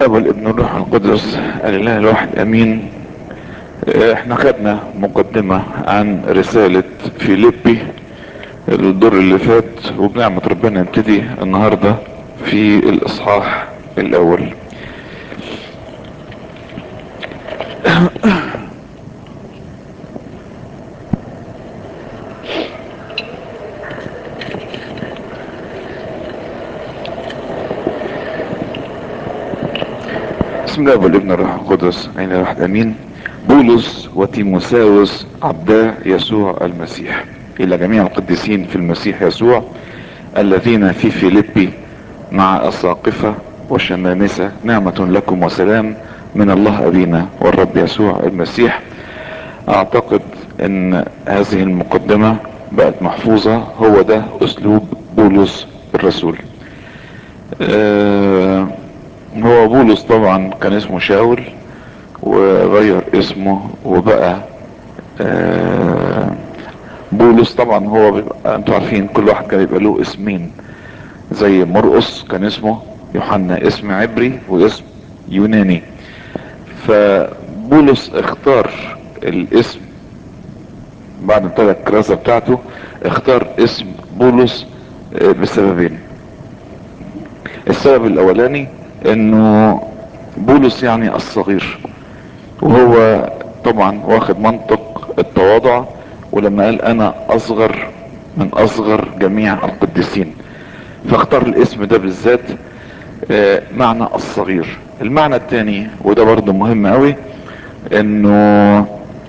الاب والابن والروح القدس الاله الواحد امين احنا خدنا مقدمة عن رسالة فيليبي الدور اللي فات وبنعمة ربنا نبتدي النهاردة في الاصحاح الاول بسم الله والابن الروح القدس عين الواحد امين بولس وتيموساوس عبدا يسوع المسيح الى جميع القديسين في المسيح يسوع الذين في فيليبي مع الساقفة والشمامسة نعمة لكم وسلام من الله ابينا والرب يسوع المسيح اعتقد ان هذه المقدمة بقت محفوظة هو ده اسلوب بولس الرسول أه هو بولس طبعا كان اسمه شاول وغير اسمه وبقى أه بولس طبعا هو بيبقى انتوا عارفين كل واحد كان يبقى له اسمين زي مرقس كان اسمه يوحنا اسم عبري واسم يوناني فبولس اختار الاسم بعد ابتدى الكراسة بتاعته اختار اسم بولس بسببين السبب الاولاني انه بولس يعني الصغير وهو طبعا واخد منطق التواضع ولما قال انا اصغر من اصغر جميع القديسين فاختار الاسم ده بالذات معنى الصغير المعنى الثاني وده برضه مهم قوي انه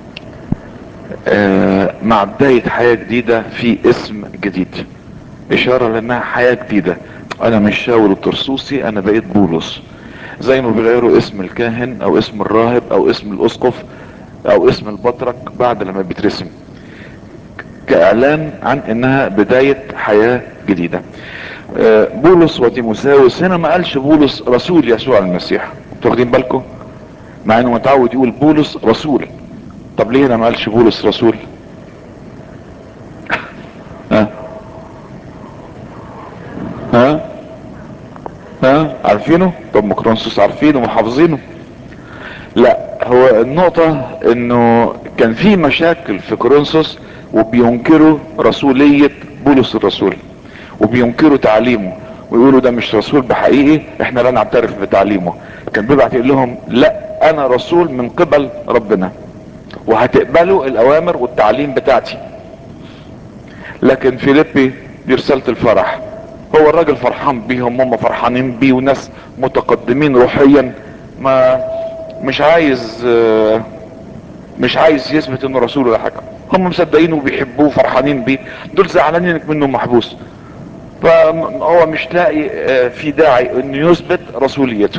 مع بداية حياة جديدة في اسم جديد اشارة لانها حياة جديدة انا مش شاول الترسوسي انا بقيت بولس زي ما بيغيروا اسم الكاهن او اسم الراهب او اسم الاسقف او اسم البطرك بعد لما بيترسم كاعلان عن انها بداية حياة جديدة بولس وتيموساوس هنا ما قالش بولس رسول يسوع المسيح واخدين بالكم مع انه متعود يقول بولس رسول طب ليه هنا ما قالش بولس رسول ها ها ها عارفينه طب مكرونسوس عارفينه وحافظينه لا هو النقطة انه كان في مشاكل في كورنثوس وبينكروا رسولية بولس الرسول وبينكروا تعليمه ويقولوا ده مش رسول بحقيقي احنا لا نعترف بتعليمه كان بيبعت يقول لهم لا انا رسول من قبل ربنا وهتقبلوا الاوامر والتعليم بتاعتي لكن فيليبي دي رسالة الفرح هو الراجل فرحان بيهم هم فرحانين بيه وناس متقدمين روحيا ما مش عايز مش عايز يثبت انه رسول ولا حاجه هم مصدقينه وبيحبوه وفرحانين بيه دول زعلانين منه محبوس فهو مش لاقي في داعي انه يثبت رسوليته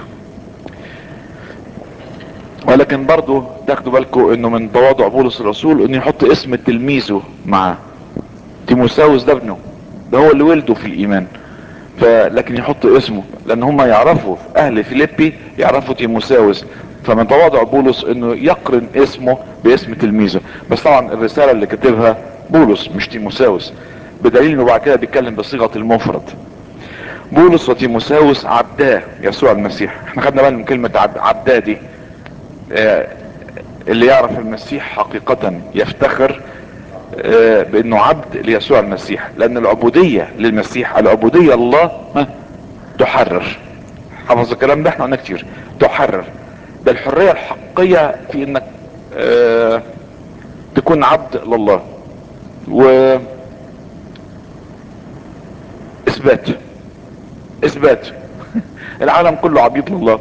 ولكن برضه تاخدوا بالكم انه من تواضع بولس الرسول انه يحط اسم تلميذه معاه تيموساوس ده ابنه ده هو اللي ولده في الايمان فلكن يحط اسمه لان هم يعرفوا اهل فيليبي يعرفوا تيموساوس فمن تواضع بولس انه يقرن اسمه باسم تلميذه بس طبعا الرسالة اللي كتبها بولس مش تيموساوس بدليل انه بعد كده بيتكلم بصيغة المفرد بولس وتيموساوس عبداه يسوع المسيح احنا خدنا بالنا من كلمة عبداه دي اه اللي يعرف المسيح حقيقة يفتخر اه بانه عبد ليسوع المسيح لان العبودية للمسيح العبودية الله تحرر حفظ الكلام ده احنا قلنا كتير تحرر ده الحرية الحقيقية في انك اه تكون عبد لله و اثبات اثبات العالم كله عبيد لله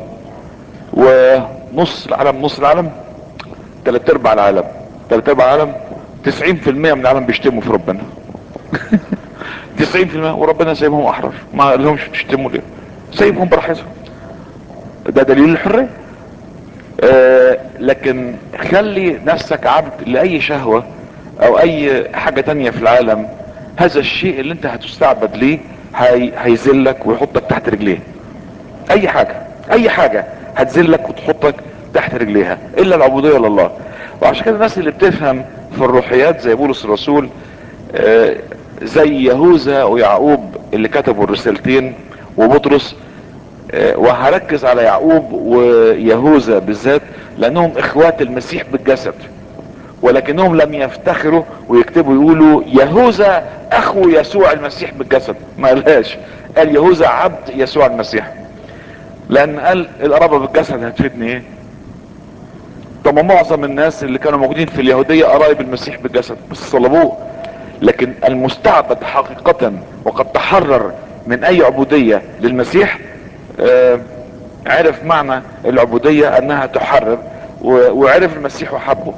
ونص العالم نص العالم تلات ارباع العالم تلات ارباع العالم تسعين في المية من العالم بيشتموا في ربنا تسعين في المية وربنا سايبهم احرار ما لهمش تشتموا ليه سايبهم براحتهم ده دليل الحرية آه لكن خلي نفسك عبد لاي شهوة او اي حاجة تانية في العالم هذا الشيء اللي انت هتستعبد ليه هي هيذلك ويحطك تحت رجليه اي حاجة اي حاجة هتذلك وتحطك تحت رجليها الا العبودية لله وعشان كده الناس اللي بتفهم في الروحيات زي بولس الرسول آه زي يهوذا ويعقوب اللي كتبوا الرسالتين وبطرس آه، وهركز على يعقوب ويهوذا بالذات لانهم اخوات المسيح بالجسد ولكنهم لم يفتخروا ويكتبوا يقولوا يهوذا اخو يسوع المسيح بالجسد ما قالهاش قال يهوذا عبد يسوع المسيح لان قال القرابة بالجسد هتفيدني ايه طب ما معظم الناس اللي كانوا موجودين في اليهودية قرايب المسيح بالجسد بس صلبوه لكن المستعبد حقيقة وقد تحرر من اي عبودية للمسيح آه عرف معنى العبودية انها تحرر و- وعرف المسيح وحبه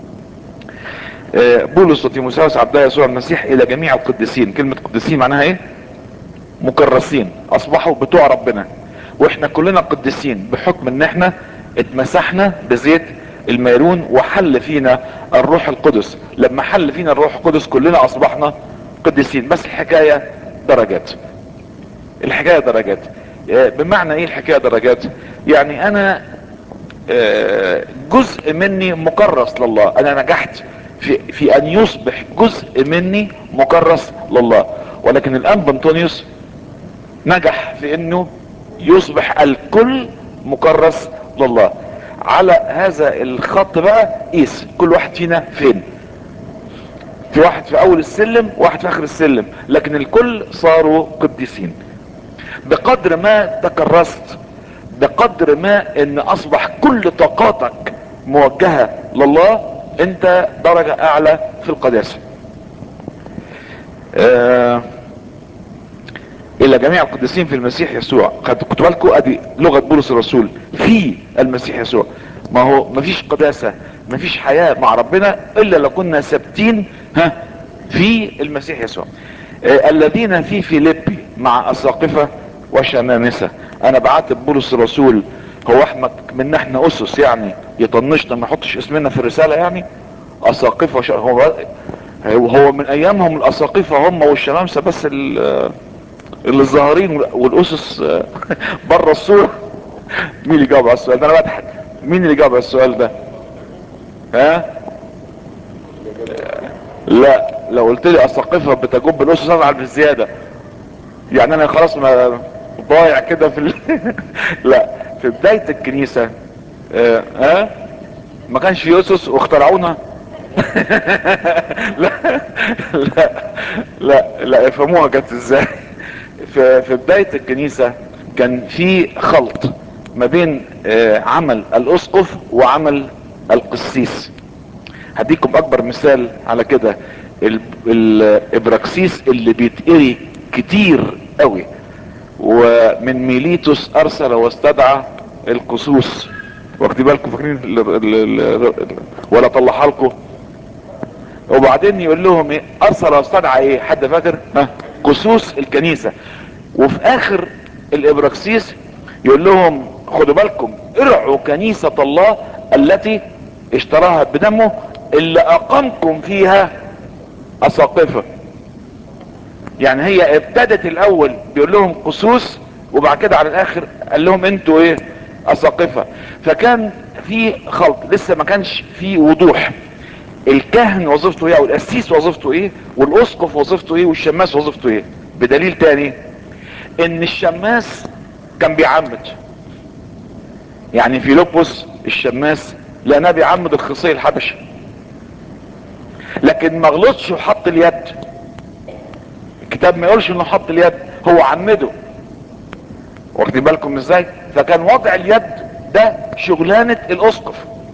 آه بولس وتيموساوس عبدا يسوع المسيح الى جميع القديسين كلمة قديسين معناها ايه مكرسين اصبحوا بتوع ربنا واحنا كلنا قديسين بحكم ان احنا اتمسحنا بزيت الميرون وحل فينا الروح القدس لما حل فينا الروح القدس كلنا اصبحنا قديسين بس الحكاية درجات الحكاية درجات آه، بمعنى ايه الحكاية درجات يعني انا آه، جزء مني مكرس لله انا نجحت في, في ان يصبح جزء مني مكرس لله ولكن الان بنطونيوس نجح في انه يصبح الكل مكرس لله على هذا الخط بقى قيس كل واحد فينا فين في واحد في اول السلم واحد في اخر السلم لكن الكل صاروا قديسين بقدر ما تكرست بقدر ما ان اصبح كل طاقاتك موجهة لله انت درجة اعلى في القداسة آه الى جميع القديسين في المسيح يسوع خدوا كنتوا بالكم ادي لغة بولس الرسول في المسيح يسوع ما هو مفيش قداسة مفيش حياة مع ربنا الا لو كنا ثابتين ها في المسيح يسوع آه الذين في فيليبي مع اساقفة وشمامسة انا بعاتب بولس الرسول هو احنا من احنا اسس يعني يطنشنا ما يحطش اسمنا في الرسالة يعني اساقفة وش... هو هو من ايامهم الاساقفة هم والشمامسة بس ال- اللي الظاهرين والاسس بره الصورة مين اللي جاوب على السؤال ده انا بضحك مين اللي جاوب على السؤال ده ها لا لو قلت لي اساقفة بتجب الاسس ازعل بالزيادة يعني انا خلاص ما ضايع كده في ال... لا في بداية الكنيسة ها آه آه ما كانش في اسس واخترعونا لا لا لا لا افهموها كانت ازاي في, في بداية الكنيسة كان في خلط ما بين آه عمل الاسقف وعمل القسيس هديكم اكبر مثال على كده ال- الابراكسيس اللي بيتقري كتير قوي ومن ميليتوس ارسل واستدعى القسوس واخدين بالكم فاكرين ال- ال- ال- ولا طلعها لكم وبعدين يقول لهم ايه ارسل واستدعى ايه حد فاكر ها قسوس الكنيسة وفي اخر الابراكسيس يقول لهم خدوا بالكم ارعوا كنيسة الله التي اشتراها بدمه اللي اقامكم فيها اساقفة يعني هي ابتدت الاول بيقول لهم قسوس وبعد كده على الاخر قال لهم انتوا ايه اساقفة فكان في خلط لسه ما كانش في وضوح الكاهن وظيفته ايه او القسيس وظيفته ايه والاسقف وظيفته ايه والشماس وظيفته ايه بدليل تاني ان الشماس كان بيعمد يعني في لوبوس الشماس لقناه بيعمد الخصي الحبشي لكن ما غلطش وحط اليد الكتاب ما يقولش انه حط اليد هو عمده واخدين بالكم ازاي فكان وضع اليد ده شغلانة الاسقف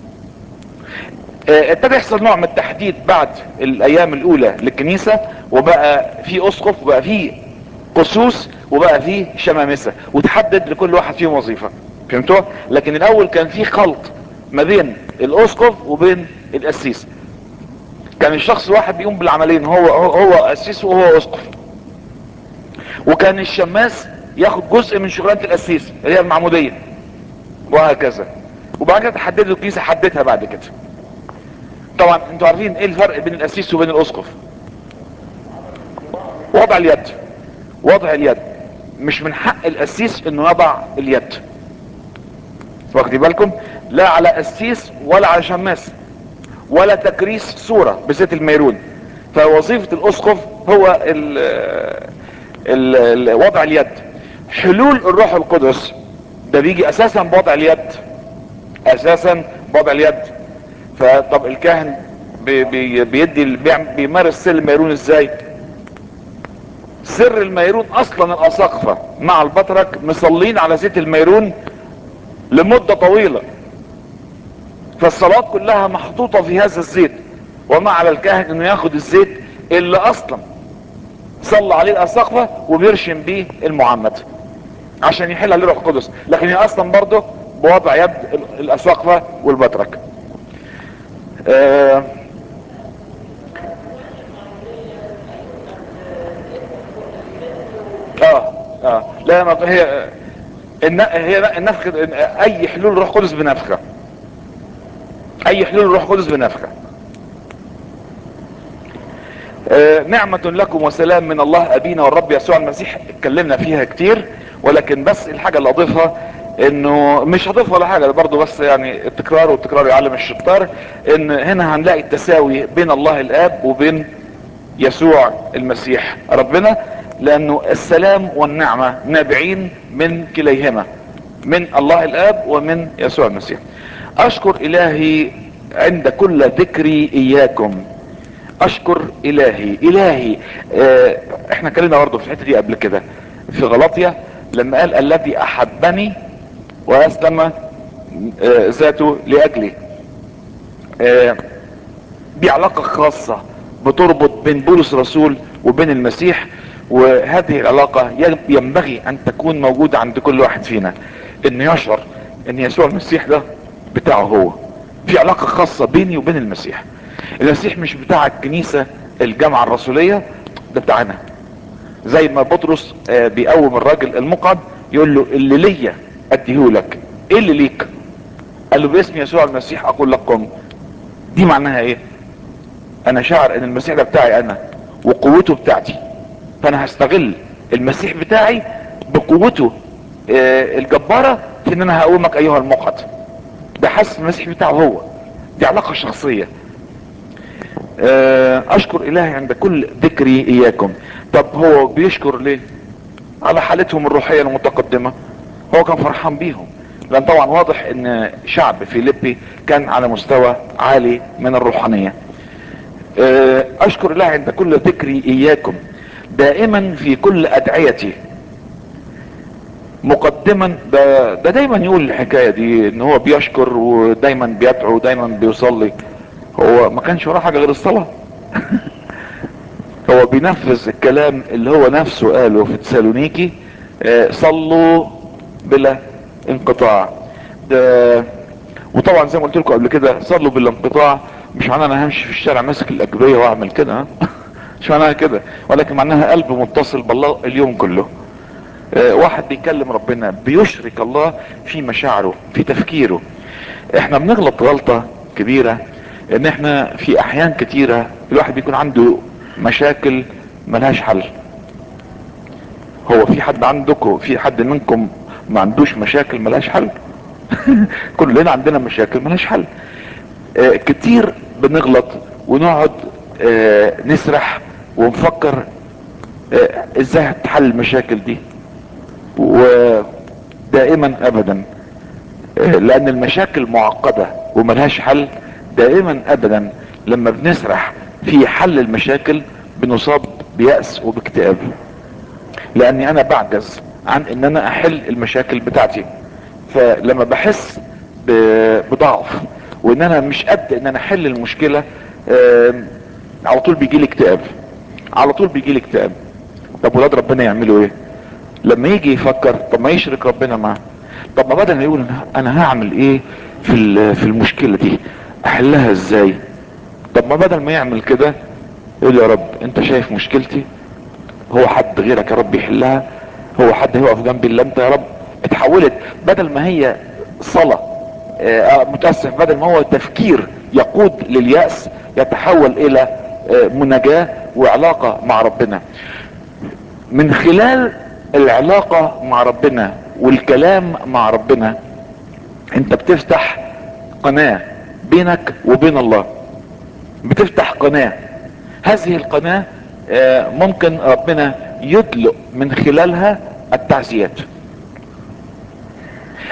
اه، ابتدى يحصل نوع من التحديد بعد الايام الاولى للكنيسة وبقى في اسقف وبقى في قسوس وبقى في شمامسة وتحدد لكل واحد فيهم وظيفة فهمتوا لكن الاول كان في خلط ما بين الاسقف وبين القسيس كان الشخص واحد بيقوم بالعملين هو هو هو قسيس وهو اسقف وكان الشماس ياخد جزء من شغلانه القسيس اللي هي المعموديه وهكذا وبعد كده تحدد له الكنيسه حددها بعد كده طبعا انتوا عارفين ايه الفرق بين القسيس وبين الاسقف وضع اليد وضع اليد مش من حق القسيس انه يضع اليد واخدين بالكم لا على قسيس ولا على شماس ولا تكريس صورة بزيت الميرون فوظيفة الاسقف هو ال ال ال وضع اليد حلول الروح القدس ده بيجي اساسا بوضع اليد اساسا بوضع اليد فطب الكاهن بي بي بيدي بيعمل- بيمارس سر الميرون ازاي سر الميرون اصلا الاساقفة مع البطرك مصلين على زيت الميرون لمدة طويلة فالصلاة كلها محطوطة في هذا الزيت وما على الكاهن انه ياخد الزيت اللي اصلا صلى عليه الاساقفة وبيرشم بيه المعمد عشان يحل عليه روح القدس لكن هي اصلا برضه بوضع يد ال- الاساقفة والبطرك آه اه اه لا ما هي الن- هي النفخ اي حلول روح قدس بنفخه اي حلول روح قدس بنفخه آه، نعمة لكم وسلام من الله ابينا والرب يسوع المسيح اتكلمنا فيها كتير ولكن بس الحاجة اللي اضيفها انه مش هضيف ولا حاجة ده برضو بس يعني التكرار والتكرار يعلم الشطار ان هنا هنلاقي التساوي بين الله الاب وبين يسوع المسيح ربنا لانه السلام والنعمة نابعين من كليهما من الله الاب ومن يسوع المسيح اشكر الهي عند كل ذكري اياكم اشكر الهي الهي اه احنا اتكلمنا برضه في الحته دي قبل كده في غلطيا لما قال الذي احبني واسلم اه ذاته لاجلي اه دي علاقة خاصة بتربط بين بولس الرسول وبين المسيح وهذه العلاقة ينبغي ان تكون موجودة عند كل واحد فينا ان يشعر ان يسوع المسيح ده بتاعه هو في علاقة خاصة بيني وبين المسيح المسيح مش بتاع الكنيسة الجامعة الرسولية ده بتاعنا زي ما بطرس آه، بيقوم الراجل المقعد يقول له اللي ليا اديهولك ايه اللي ليك قال له باسم يسوع المسيح اقول لك قم دي معناها ايه انا شاعر ان المسيح ده بتاعي انا وقوته بتاعتي فانا هستغل المسيح بتاعي بقوته آه، الجبارة في ان انا هقومك ايها المقعد ده حاسس المسيح بتاعه هو دي علاقة شخصية آه، اشكر الهي عند كل ذكري اياكم طب هو بيشكر ليه على حالتهم الروحية المتقدمة هو كان فرحان بيهم لان طبعا واضح ان شعب فيليبي كان على مستوى عالي من الروحانية آه، اشكر الله عند كل ذكري اياكم دائما في كل ادعيتي مقدما ده, ده دايما يقول الحكاية دي ان هو بيشكر ودايما بيدعو ودايما بيصلي هو ما كانش وراه حاجة غير الصلاة هو بينفذ الكلام اللي هو نفسه قاله في تسالونيكي آه، صلوا بلا انقطاع ده وطبعا زي ما قلت لكم قبل كده صلوا بلا انقطاع مش معناها انا همشي في الشارع ماسك الاجبيه واعمل كده ها؟ مش معناها كده ولكن معناها قلب متصل بالله اليوم كله آه، واحد بيكلم ربنا بيشرك الله في مشاعره في تفكيره احنا بنغلط غلطة كبيرة ان احنا في احيان كتيرة الواحد بيكون عنده مشاكل ملهاش حل هو في حد عندكم في حد منكم ما عندوش مشاكل ملهاش حل كلنا عندنا مشاكل ملهاش حل آه، كتير بنغلط ونقعد آه، نسرح ونفكر آه، ازاي هتحل المشاكل دي ودائما ابدا آه، لان المشاكل معقدة وملهاش حل دائما ابدا لما بنسرح في حل المشاكل بنصاب بيأس وباكتئاب لاني انا بعجز عن ان انا احل المشاكل بتاعتي فلما بحس ب- بضعف وان انا مش قد ان انا احل المشكلة آم، على طول بيجي لي اكتئاب على طول بيجي لي اكتئاب طب ولاد ربنا يعملوا ايه لما يجي يفكر طب ما يشرك ربنا معاه طب ما بدل ما يقول أنا- انا هعمل ايه في ال- في المشكلة دي احلها ازاي طب ما بدل ما يعمل كده يقول يا رب انت شايف مشكلتي هو حد غيرك يا رب يحلها هو حد هيقف جنبي الا انت يا رب اتحولت بدل ما هي صلاة آه، متأسف بدل ما هو تفكير يقود لليأس يتحول الى آه، مناجاة وعلاقة مع ربنا من خلال العلاقة مع ربنا والكلام مع ربنا انت بتفتح قناة بينك وبين الله بتفتح قناة هذه القناة آه، ممكن ربنا يدلق من خلالها التعزيات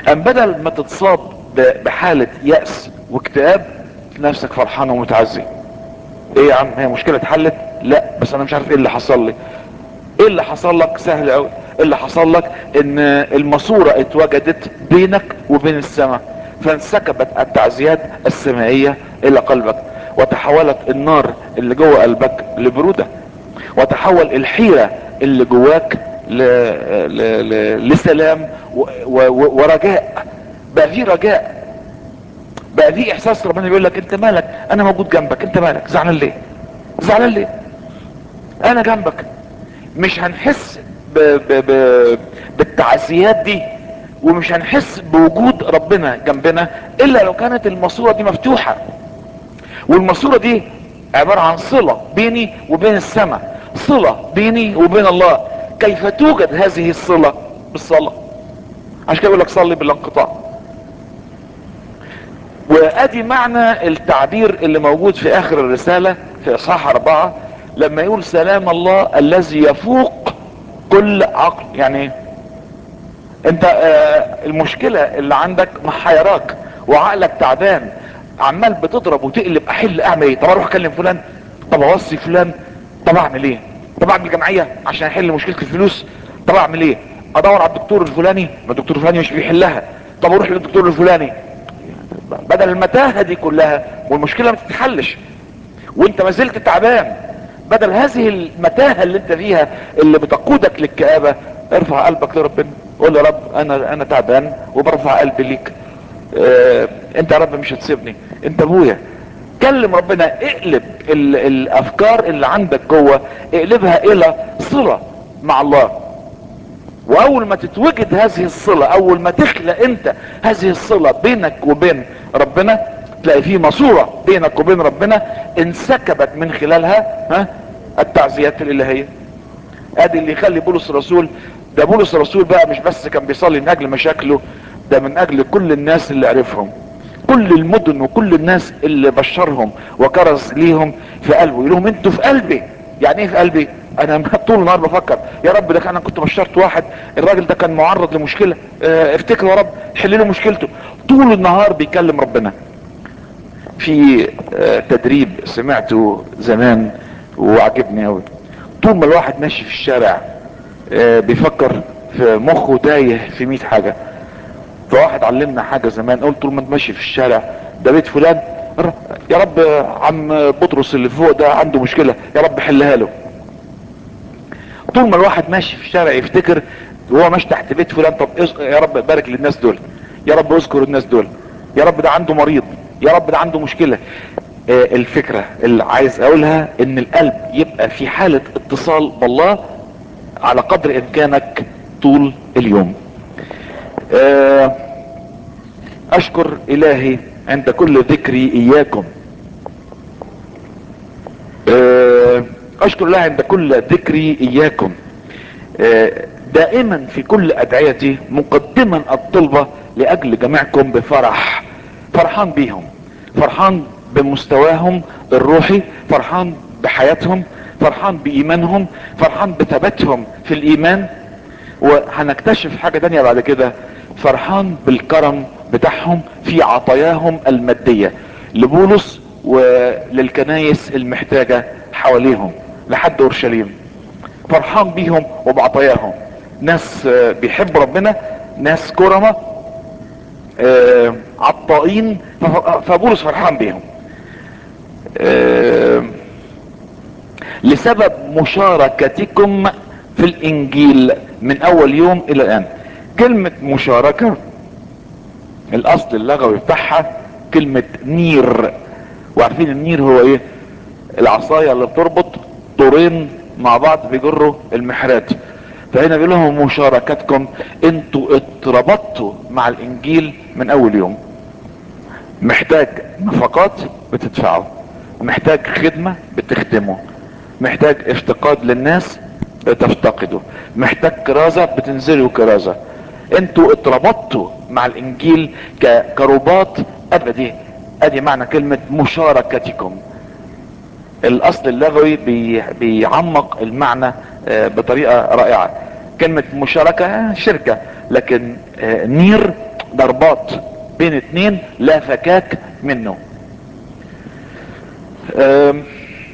ام بدل ما تتصاب ب- بحالة يأس واكتئاب نفسك فرحان ومتعزي ايه يا عم هي مشكلة اتحلت لا بس انا مش عارف ايه اللي حصل لي ايه اللي حصل لك سهل قوي اللي حصل لك ان الماسورة اتوجدت بينك وبين السماء فانسكبت التعزيات السمائية الى قلبك وتحولت النار اللي جوه قلبك لبرودة وتحول الحيرة اللي جواك ل... ل... ل... لسلام و... و... و... ورجاء بقى في رجاء بقى في احساس ربنا بيقول لك انت مالك انا موجود جنبك انت مالك زعلان ليه زعلان ليه انا جنبك مش هنحس ب... ب... ب... بالتعزيات دي ومش هنحس بوجود ربنا جنبنا الا لو كانت الماسوره دي مفتوحه والماسوره دي عباره عن صله بيني وبين السماء صله بيني وبين الله كيف توجد هذه الصله بالصلاه عشان كده يقول لك صلي بلا انقطاع وادي معنى التعبير اللي موجود في اخر الرسالة في اصحاح اربعة لما يقول سلام الله الذي يفوق كل عقل يعني ايه انت آه المشكلة اللي عندك محيراك وعقلك تعبان عمال بتضرب وتقلب احل اعمل ايه طب اروح اكلم فلان طب اوصي فلان طب اعمل ايه طب اعمل جمعية عشان احل مشكلة الفلوس طب اعمل ايه ادور على الدكتور الفلاني ما الدكتور الفلاني مش بيحلها طب اروح للدكتور الفلاني بدل المتاهة دي كلها والمشكلة ما تتحلش وانت ما زلت تعبان بدل هذه المتاهة اللي انت فيها اللي بتقودك للكآبة ارفع قلبك لربنا قول يا رب انا انا تعبان وبرفع قلبي ليك اه انت يا رب مش هتسيبني انت ابويا كلم ربنا اقلب ال الافكار اللي عندك جوه اقلبها الى صلة مع الله واول ما تتوجد هذه الصلة اول ما تخلق انت هذه الصلة بينك وبين ربنا تلاقي فيه ماسورة بينك وبين ربنا انسكبت من خلالها ها التعزيات الالهية ادي اللي يخلي بولس الرسول ده بولس الرسول بقى مش بس كان بيصلي من اجل مشاكله ده من اجل كل الناس اللي عرفهم كل المدن وكل الناس اللي بشرهم وكرز ليهم في قلبه يقول لهم انتوا في قلبي يعني ايه في قلبي انا طول النهار بفكر يا رب ده انا كنت بشرت واحد الراجل ده كان معرض لمشكلة اه افتكر يا رب حل له مشكلته طول النهار بيكلم ربنا في اه تدريب سمعته زمان وعجبني قوي طول ما الواحد ماشي في الشارع اه بيفكر في مخه تايه في مئة حاجة فواحد علمنا حاجة زمان قلت طول ما انت ماشي في الشارع ده بيت فلان يا رب عم بطرس اللي فوق ده عنده مشكلة يا رب حلها له طول ما الواحد ماشي في الشارع يفتكر وهو ماشي تحت بيت فلان طب يا رب بارك للناس دول يا رب اذكر الناس دول يا رب ده عنده مريض يا رب ده عنده مشكلة آه الفكرة اللي عايز اقولها ان القلب يبقى في حالة اتصال بالله على قدر امكانك طول اليوم آه اشكر الهي عند كل ذكري اياكم آه اشكر الله عند كل ذكري اياكم دائما في كل ادعيتي مقدما الطلبة لاجل جميعكم بفرح فرحان بيهم فرحان بمستواهم الروحي فرحان بحياتهم فرحان بايمانهم فرحان بثباتهم في الايمان وهنكتشف حاجة تانية بعد كده فرحان بالكرم بتاعهم في عطاياهم المادية لبولس وللكنايس المحتاجة حواليهم لحد اورشليم فرحان بيهم وبعطاياهم ناس بيحبوا ربنا ناس كرمة عطائين فبولس فرحان بيهم لسبب مشاركتكم في الانجيل من اول يوم الى الان كلمة مشاركة الاصل اللغوي بتاعها كلمة نير وعارفين النير هو ايه العصاية اللي بتربط طورين مع بعض بيجروا المحرات فهنا بيقول لهم مشاركتكم انتوا اتربطتوا مع الانجيل من اول يوم محتاج نفقات بتدفعوا محتاج خدمة بتخدموا محتاج افتقاد للناس بتفتقدوا محتاج كرازة بتنزلوا كرازة انتوا اتربطتوا مع الانجيل كرباط ابدي ادي معنى كلمة مشاركتكم الاصل اللغوي بي بيعمق المعنى بطريقة رائعة كلمة مشاركة شركة لكن نير ضربات بين اتنين لا فكاك منه أم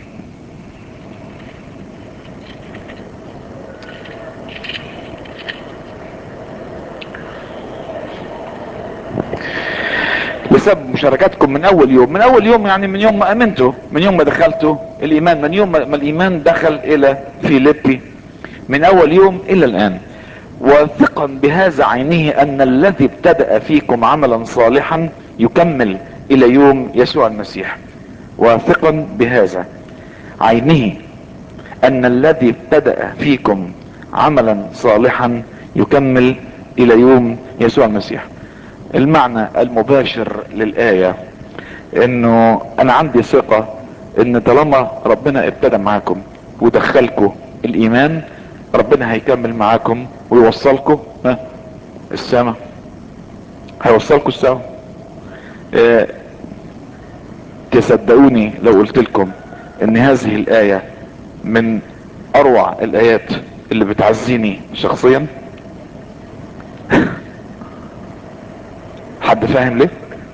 بسبب مشاركاتكم من اول يوم من اول يوم يعني من يوم ما امنتوا من يوم ما دخلتوا الايمان من يوم ما الايمان دخل الى فيليبي من اول يوم الى الان واثقا بهذا عينه ان الذي ابتدأ فيكم عملا صالحا يكمل الى يوم يسوع المسيح واثقا بهذا عينه ان الذي ابتدأ فيكم عملا صالحا يكمل الى يوم يسوع المسيح المعنى المباشر للآية انه انا عندي ثقة ان طالما ربنا ابتدى معاكم ودخلكم الايمان ربنا هيكمل معاكم ويوصلكم السماء هيوصلكم السماء اه تصدقوني لو قلت لكم ان هذه الاية من اروع الايات اللي بتعزيني شخصيا حد فاهم ليه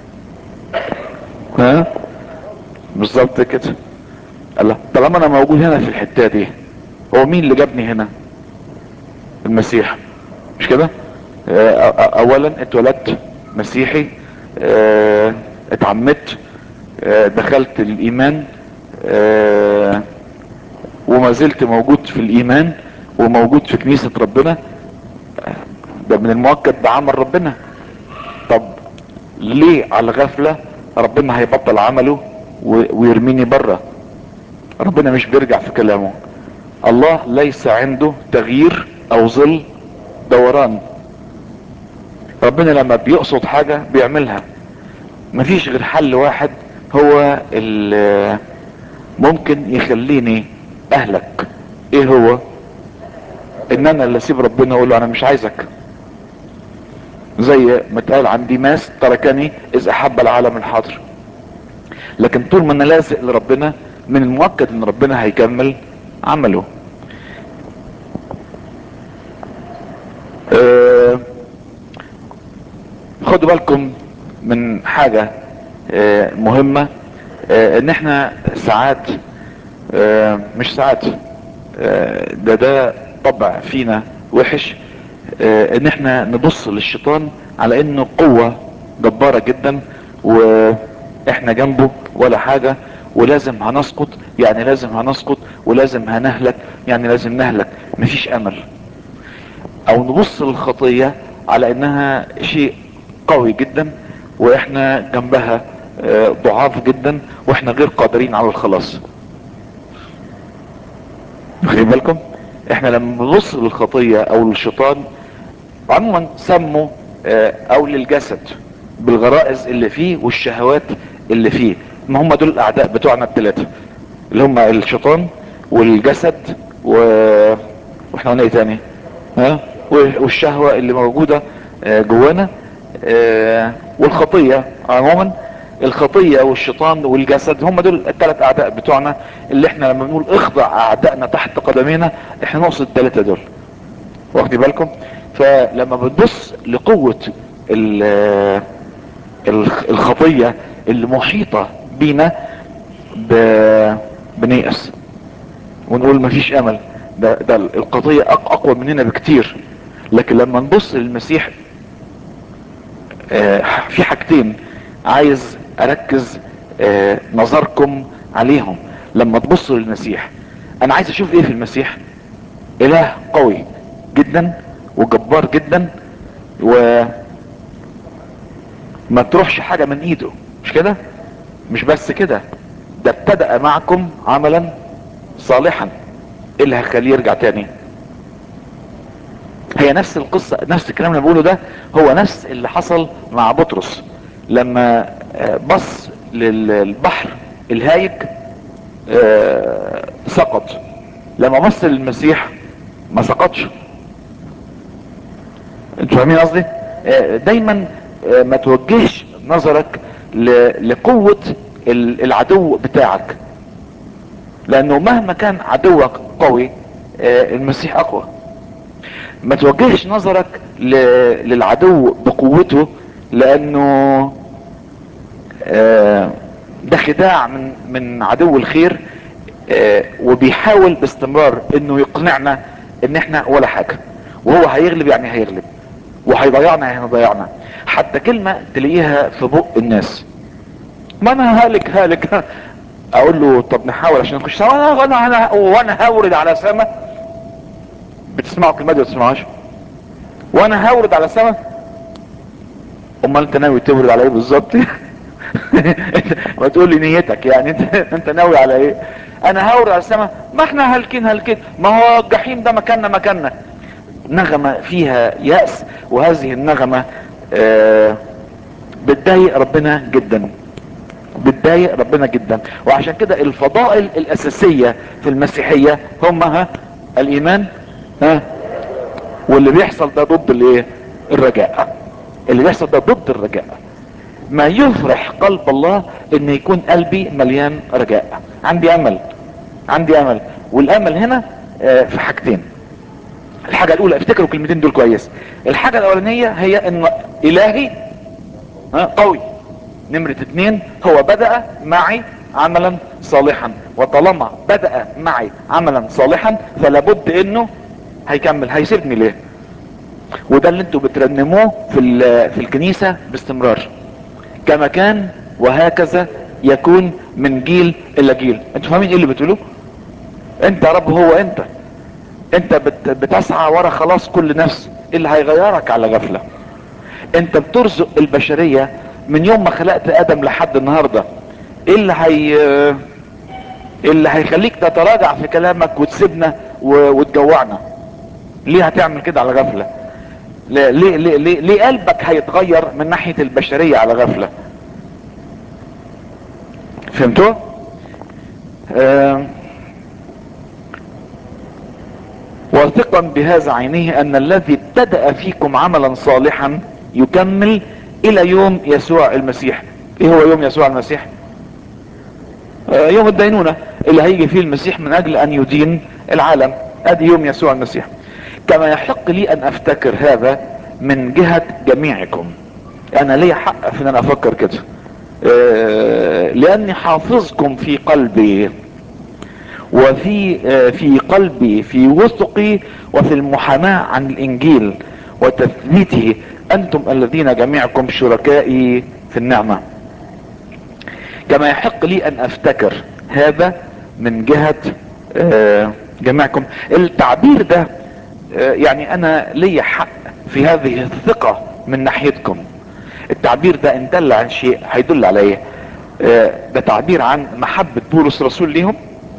ها بالظبط كده الله طالما انا موجود هنا في الحته دي هو مين اللي جابني هنا المسيح مش كده اه اولا اتولدت مسيحي اه اتعمدت اه دخلت الايمان وما زلت موجود في الايمان وموجود في كنيسة ربنا ده من المؤكد بعمل ربنا طب ليه على غفلة ربنا هيبطل عمله ويرميني بره ربنا مش بيرجع في كلامه الله ليس عنده تغيير او ظل دوران ربنا لما بيقصد حاجة بيعملها مفيش غير حل واحد هو اللي ممكن يخليني اهلك ايه هو ان انا اللي اسيب ربنا اقول له انا مش عايزك زي ما اتقال عن ديماس تركني اذ احب العالم الحاضر لكن طول ما انا لازق لربنا من المؤكد ان ربنا هيكمل عمله أه خدوا بالكم من حاجة أه مهمة أه ان احنا ساعات مش ساعات ده ده طبع فينا وحش ان احنا نبص للشيطان على انه قوة جبارة جدا واحنا جنبه ولا حاجة ولازم هنسقط يعني لازم هنسقط ولازم هنهلك يعني لازم نهلك مفيش امل او نبص للخطية على انها شيء قوي جدا واحنا جنبها ضعاف جدا واحنا غير قادرين على الخلاص واخدين بالكم احنا لما نبص للخطية او للشيطان عموما سموا او للجسد بالغرائز اللي فيه والشهوات اللي فيه ما هم دول الاعداء بتوعنا الثلاثة اللي هم الشيطان والجسد و... واحنا قلنا ايه تاني ها والشهوة اللي موجودة جوانا والخطية عموما الخطية والشيطان والجسد هم دول الثلاث اعداء بتوعنا اللي احنا لما بنقول اخضع اعدائنا تحت قدمينا احنا نقصد الثلاثة دول واخدين بالكم فلما بتبص لقوة الخطية اللي محيطة بينا بنيأس ونقول مفيش امل ده, ده القضية اقوى مننا بكتير لكن لما نبص للمسيح في حاجتين عايز اركز نظركم عليهم لما تبصوا للمسيح انا عايز اشوف ايه في المسيح اله قوي جدا وجبار جدا و ما تروحش حاجة من ايده مش كده مش بس كده ده ابتدأ معكم عملا صالحا ايه اللي هيخليه يرجع تاني هي نفس القصة نفس الكلام اللي بقوله ده هو نفس اللي حصل مع بطرس لما بص للبحر الهايج سقط لما بص للمسيح ما سقطش انتوا فاهمين قصدي دايما ما توجهش نظرك لقوة العدو بتاعك لانه مهما كان عدوك قوي المسيح اقوى ما توجهش نظرك للعدو بقوته لانه آه، ده خداع من من عدو الخير آه، وبيحاول باستمرار انه يقنعنا ان احنا ولا حاجة وهو هيغلب يعني هيغلب وهيضيعنا يعني هيضيعنا حتى كلمة تلاقيها في بق الناس ما انا هالك هالك اقول له طب نحاول عشان نخش سوا انا وانا انا وانا هورد على سما بتسمعوا الكلمه دي ولا بتسمعوهاش وانا هورد على سما امال انت ناوي تورد على ايه بالظبط ما تقول لي نيتك يعني انت انت ناوي على ايه انا هورد على السما ما احنا هالكين هالكين ما هو الجحيم ده مكاننا مكاننا نغمة فيها يأس وهذه النغمة آه بتضايق ربنا جدا بتضايق ربنا جدا وعشان كده الفضائل الاساسية في المسيحية هم ها الايمان ها واللي بيحصل ده ضد الايه الرجاء اللي بيحصل ده ضد الرجاء ما يفرح قلب الله ان يكون قلبي مليان رجاء عندي امل عندي امل والامل هنا آه، في حاجتين الحاجة الاولى افتكروا الكلمتين دول كويس الحاجة الاولانية هي ان الهي ها، قوي نمرة اتنين هو بدأ معي عملا صالحا وطالما بدأ معي عملا صالحا فلابد انه هيكمل هيسيبني ليه وده اللي انتوا بترنموه في ال- في الكنيسة باستمرار كما كان وهكذا يكون من جيل الى جيل انتوا فاهمين ايه اللي بتقولوه انت يا رب هو انت انت بت بتسعى ورا خلاص كل نفس اللي هيغيرك على غفلة انت بترزق البشرية من يوم ما خلقت ادم لحد النهاردة ايه اللي هي اللي هيخليك تتراجع في كلامك وتسيبنا و- وتجوعنا ليه هتعمل كده على غفلة ليه, ليه, ليه, ليه, ليه قلبك هيتغير من ناحية البشرية على غفلة فهمتوا آه واثقا بهذا عينه ان الذي ابتدأ فيكم عملا صالحا يكمل الى يوم يسوع المسيح ايه هو يوم يسوع المسيح آه، يوم الدينونة اللي هيجي فيه المسيح من اجل ان يدين العالم ادي يوم يسوع المسيح كما يحق لي ان افتكر هذا من جهة جميعكم انا لي حق في ان انا افكر كده آه، لاني حافظكم في قلبي وفي آه، في قلبي في وثقي وفي المحاماة عن الانجيل وتثبيته انتم الذين جميعكم شركائي في النعمة كما يحق لي ان افتكر هذا من جهة آه، جميعكم التعبير ده آه، يعني انا لي حق في هذه الثقة من ناحيتكم التعبير ده ان دل عن شيء هيدل على ايه آه، ده تعبير عن محبة بولس رسول ليهم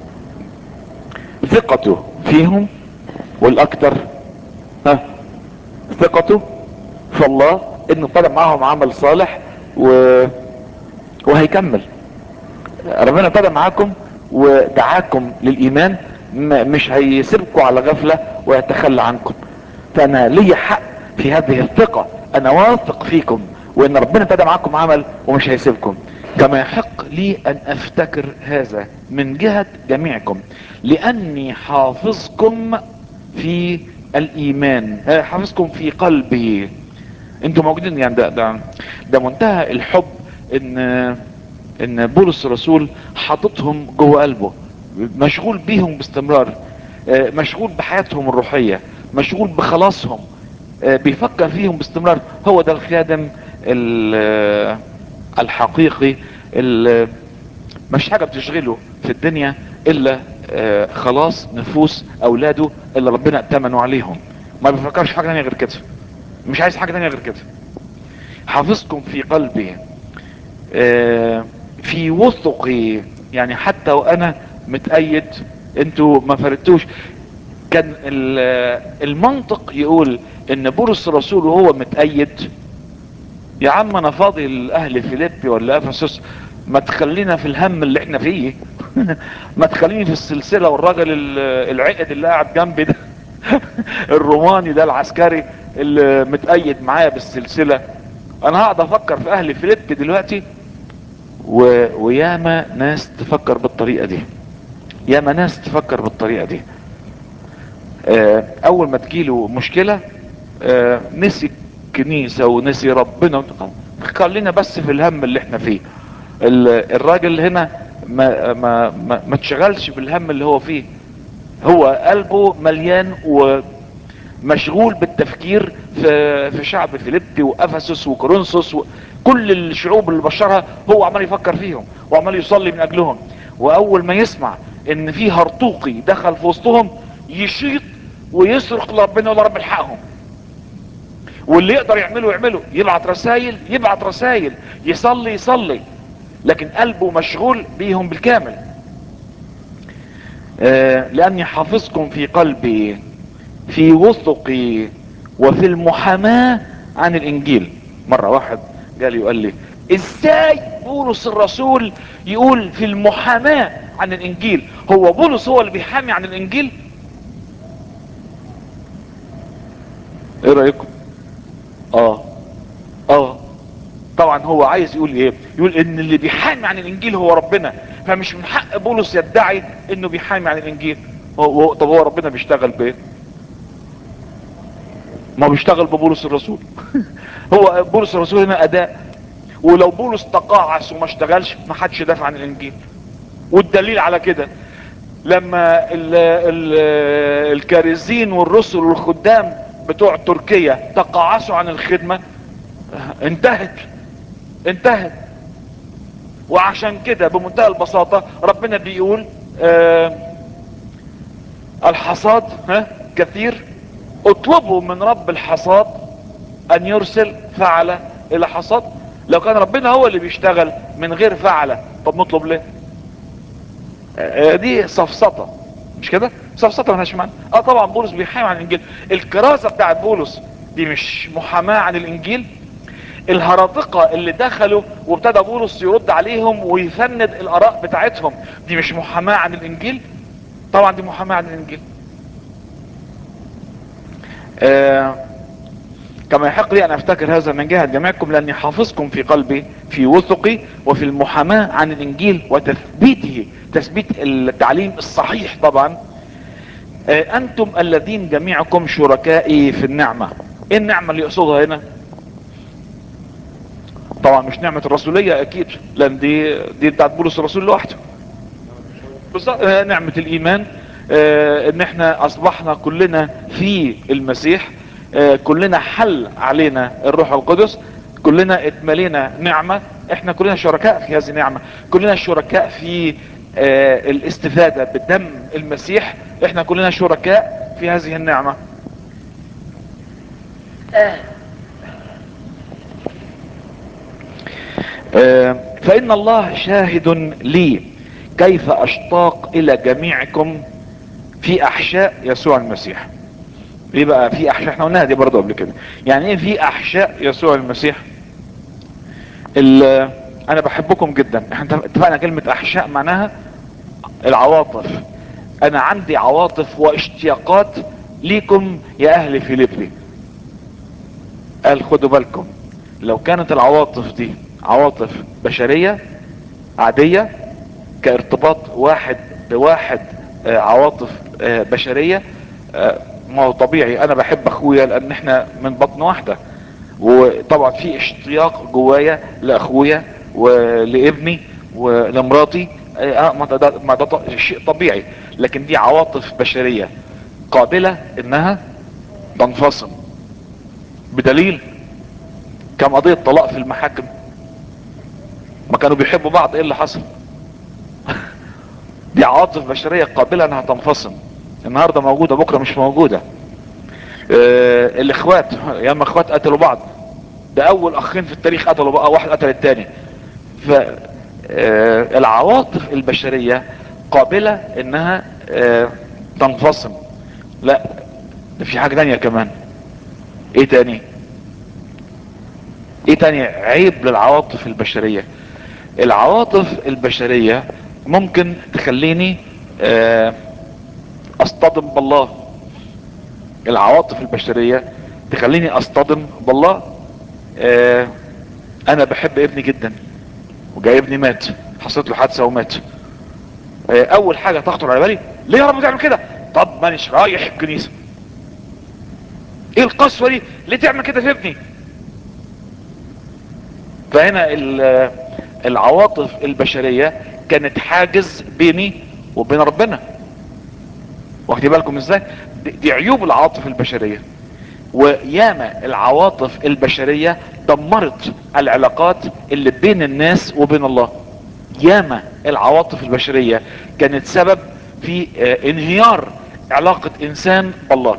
ثقته فيهم والاكثر ها ثقته في الله انه طلع معاهم عمل صالح و... وهيكمل ربنا ابتدى معاكم ودعاكم للايمان م- مش هيسيبكم على غفلة ويتخلى عنكم فانا لي حق في هذه الثقة انا واثق فيكم وان ربنا ابتدى معاكم عمل ومش هيسيبكم كما يحق لي ان افتكر هذا من جهة جميعكم لاني حافظكم في الايمان آه، حافظكم في قلبي انتوا موجودين يعني ده ده ده منتهى الحب ان ان بولس الرسول حاططهم جوه قلبه مشغول بيهم باستمرار آه، مشغول بحياتهم الروحية مشغول بخلاصهم آه، بيفكر فيهم باستمرار هو ده الخادم ال- آه، الحقيقي ال- مش حاجة بتشغله في الدنيا الا آه، خلاص نفوس اولاده اللي ربنا اتمنوا عليهم ما بيفكرش في حاجة تانية غير كده مش عايز حاجة تانية غير كده حافظكم في قلبي آه، في وثقي يعني حتى وانا متأيد انتوا ما فردتوش كان ال- المنطق يقول ان بولس الرسول وهو متأيد يا عم انا فاضي لاهل فيليبي ولا افسس ما تخلينا في الهم اللي احنا فيه ما تخليني في السلسلة والراجل ال- العقد اللي قاعد جنبي ده الروماني ده العسكري اللي متأيد معايا بالسلسلة انا هقعد افكر في اهل فيليبي دلوقتي و... وياما ناس تفكر بالطريقة دي ياما ناس تفكر بالطريقة دي آه، اول ما تجيله مشكلة آه، نسي الكنيسة ونسي ربنا خلينا بس في الهم اللي احنا فيه ال- الراجل هنا ما ما ما, ما تشغلش بالهم اللي هو فيه هو قلبه مليان ومشغول بالتفكير في في شعب فيليبي وافسس وكورنثوس وكل الشعوب اللي بشرها هو عمال يفكر فيهم وعمال يصلي من اجلهم واول ما يسمع ان في هرطوقي دخل في وسطهم يشيط ويصرخ لربنا ولا رب الحقهم واللي يقدر يعمله يعمله يبعت رسائل يبعت رسائل يصلي يصلي لكن قلبه مشغول بيهم بالكامل آه، لاني حافظكم في قلبي في وثقي وفي المحاماة عن الانجيل مرة واحد قال لي وقال لي ازاي بولس الرسول يقول في المحاماة عن الانجيل هو بولس هو اللي بيحامي عن الانجيل ايه رأيكم اه اه طبعا هو عايز يقول ايه يقول ان اللي بيحامي عن الانجيل هو ربنا فمش من حق بولس يدعي انه بيحامي عن الانجيل هو هو- طب هو ربنا بيشتغل بايه ما بيشتغل ببولس الرسول هو بولس الرسول هنا اداء ولو بولس تقاعس وما اشتغلش ما حدش دافع عن الانجيل والدليل على كده لما ال ال الكارزين والرسل والخدام بتوع تركيا تقاعسوا عن الخدمة انتهت انتهت وعشان كده بمنتهى البساطة ربنا بيقول آه الحصاد ها كثير اطلبوا من رب الحصاد ان يرسل فعلة الى حصاد لو كان ربنا هو اللي بيشتغل من غير فعلة طب نطلب ليه آه، دي سفسطة مش كده سفسطة ملهاش معنى اه طبعا بولس بيحامي عن الانجيل الكرازة بتاعت بولس دي مش محاماة عن الانجيل الهرطقة اللي دخلوا وابتدى بولس يرد عليهم ويفند الاراء بتاعتهم دي مش محاماة عن الانجيل طبعا دي محاماة عن الانجيل آه كما يحق لي ان افتكر هذا من جهة جميعكم لاني حافظكم في قلبي في وثقي وفي المحاماة عن الانجيل وتثبيته تثبيت التعليم الصحيح طبعا آه انتم الذين جميعكم شركائي في النعمة ايه النعمة اللي يقصدها هنا طبعا مش نعمة الرسولية اكيد لان دي دي بتاعت بولس الرسول لوحده بالظبط آه، نعمة الايمان آه، ان احنا اصبحنا كلنا في المسيح آه، كلنا حل علينا الروح القدس كلنا اتملينا نعمة احنا كلنا شركاء في هذه النعمة كلنا شركاء في آه، الاستفادة بدم المسيح احنا كلنا شركاء في هذه النعمة آه، فإن الله شاهد لي كيف أشتاق إلى جميعكم في أحشاء يسوع المسيح ايه بقى في أحشاء احنا قلناها دي برضه قبل كده يعني ايه في أحشاء يسوع المسيح ال- أنا بحبكم جدا احنا اتفقنا كلمة أحشاء معناها العواطف أنا عندي عواطف واشتياقات ليكم يا أهل فيليبي قال خدوا بالكم لو كانت العواطف دي عواطف بشرية عادية كارتباط واحد بواحد آه، عواطف آه، بشرية آه، ما هو طبيعي انا بحب اخويا لان احنا من بطن واحدة وطبعا في اشتياق جوايا لاخويا ولابني ولمراتي آه، ما ده, ما ده ط- شيء طبيعي لكن دي عواطف بشرية قابلة انها تنفصل بدليل كم قضية طلاق في المحاكم ما كانوا بيحبوا بعض ايه اللي حصل دي عواطف بشرية قابلة انها تنفصل النهاردة موجودة بكرة مش موجودة آه الاخوات يا اما اخوات قتلوا بعض ده اول اخين في التاريخ قتلوا بقى واحد قتل التاني ف آه العواطف البشرية قابلة انها آه تنفصل لا ده في حاجة تانية كمان ايه تاني ايه تاني عيب للعواطف البشرية العواطف البشرية ممكن تخليني آه، اصطدم بالله العواطف البشرية تخليني اصطدم بالله آه، انا بحب ابني جدا وجاي ابني مات حصلت له حادثة ومات آه، اول حاجة تخطر على بالي ليه يا رب تعمل كده طب مانيش رايح الكنيسة ايه القسوة دي ليه تعمل كده في ابني فهنا ال- العواطف البشرية كانت حاجز بيني وبين ربنا واخدين بالكم ازاي دي- دي عيوب العواطف البشرية وياما العواطف البشرية دمرت العلاقات اللي بين الناس وبين الله ياما العواطف البشرية كانت سبب في آه، انهيار علاقة انسان بالله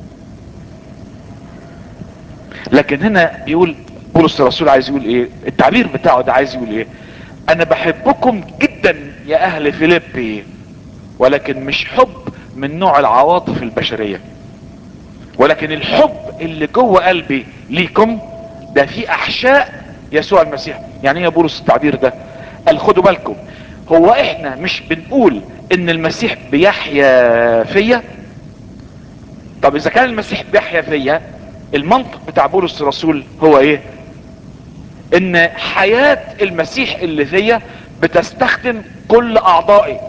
لكن هنا بيقول بولس الرسول عايز يقول ايه التعبير بتاعه ده عايز يقول ايه انا بحبكم جدا يا اهل فيليبي ولكن مش حب من نوع العواطف البشرية ولكن الحب اللي جوه قلبي ليكم ده في احشاء يسوع المسيح يعني ايه يا بولس التعبير ده قال خدوا بالكم هو احنا مش بنقول ان المسيح بيحيا فيا طب اذا كان المسيح بيحيا فيا المنطق بتاع بولس الرسول هو ايه ان حياة المسيح اللي فيا بتستخدم كل اعضائي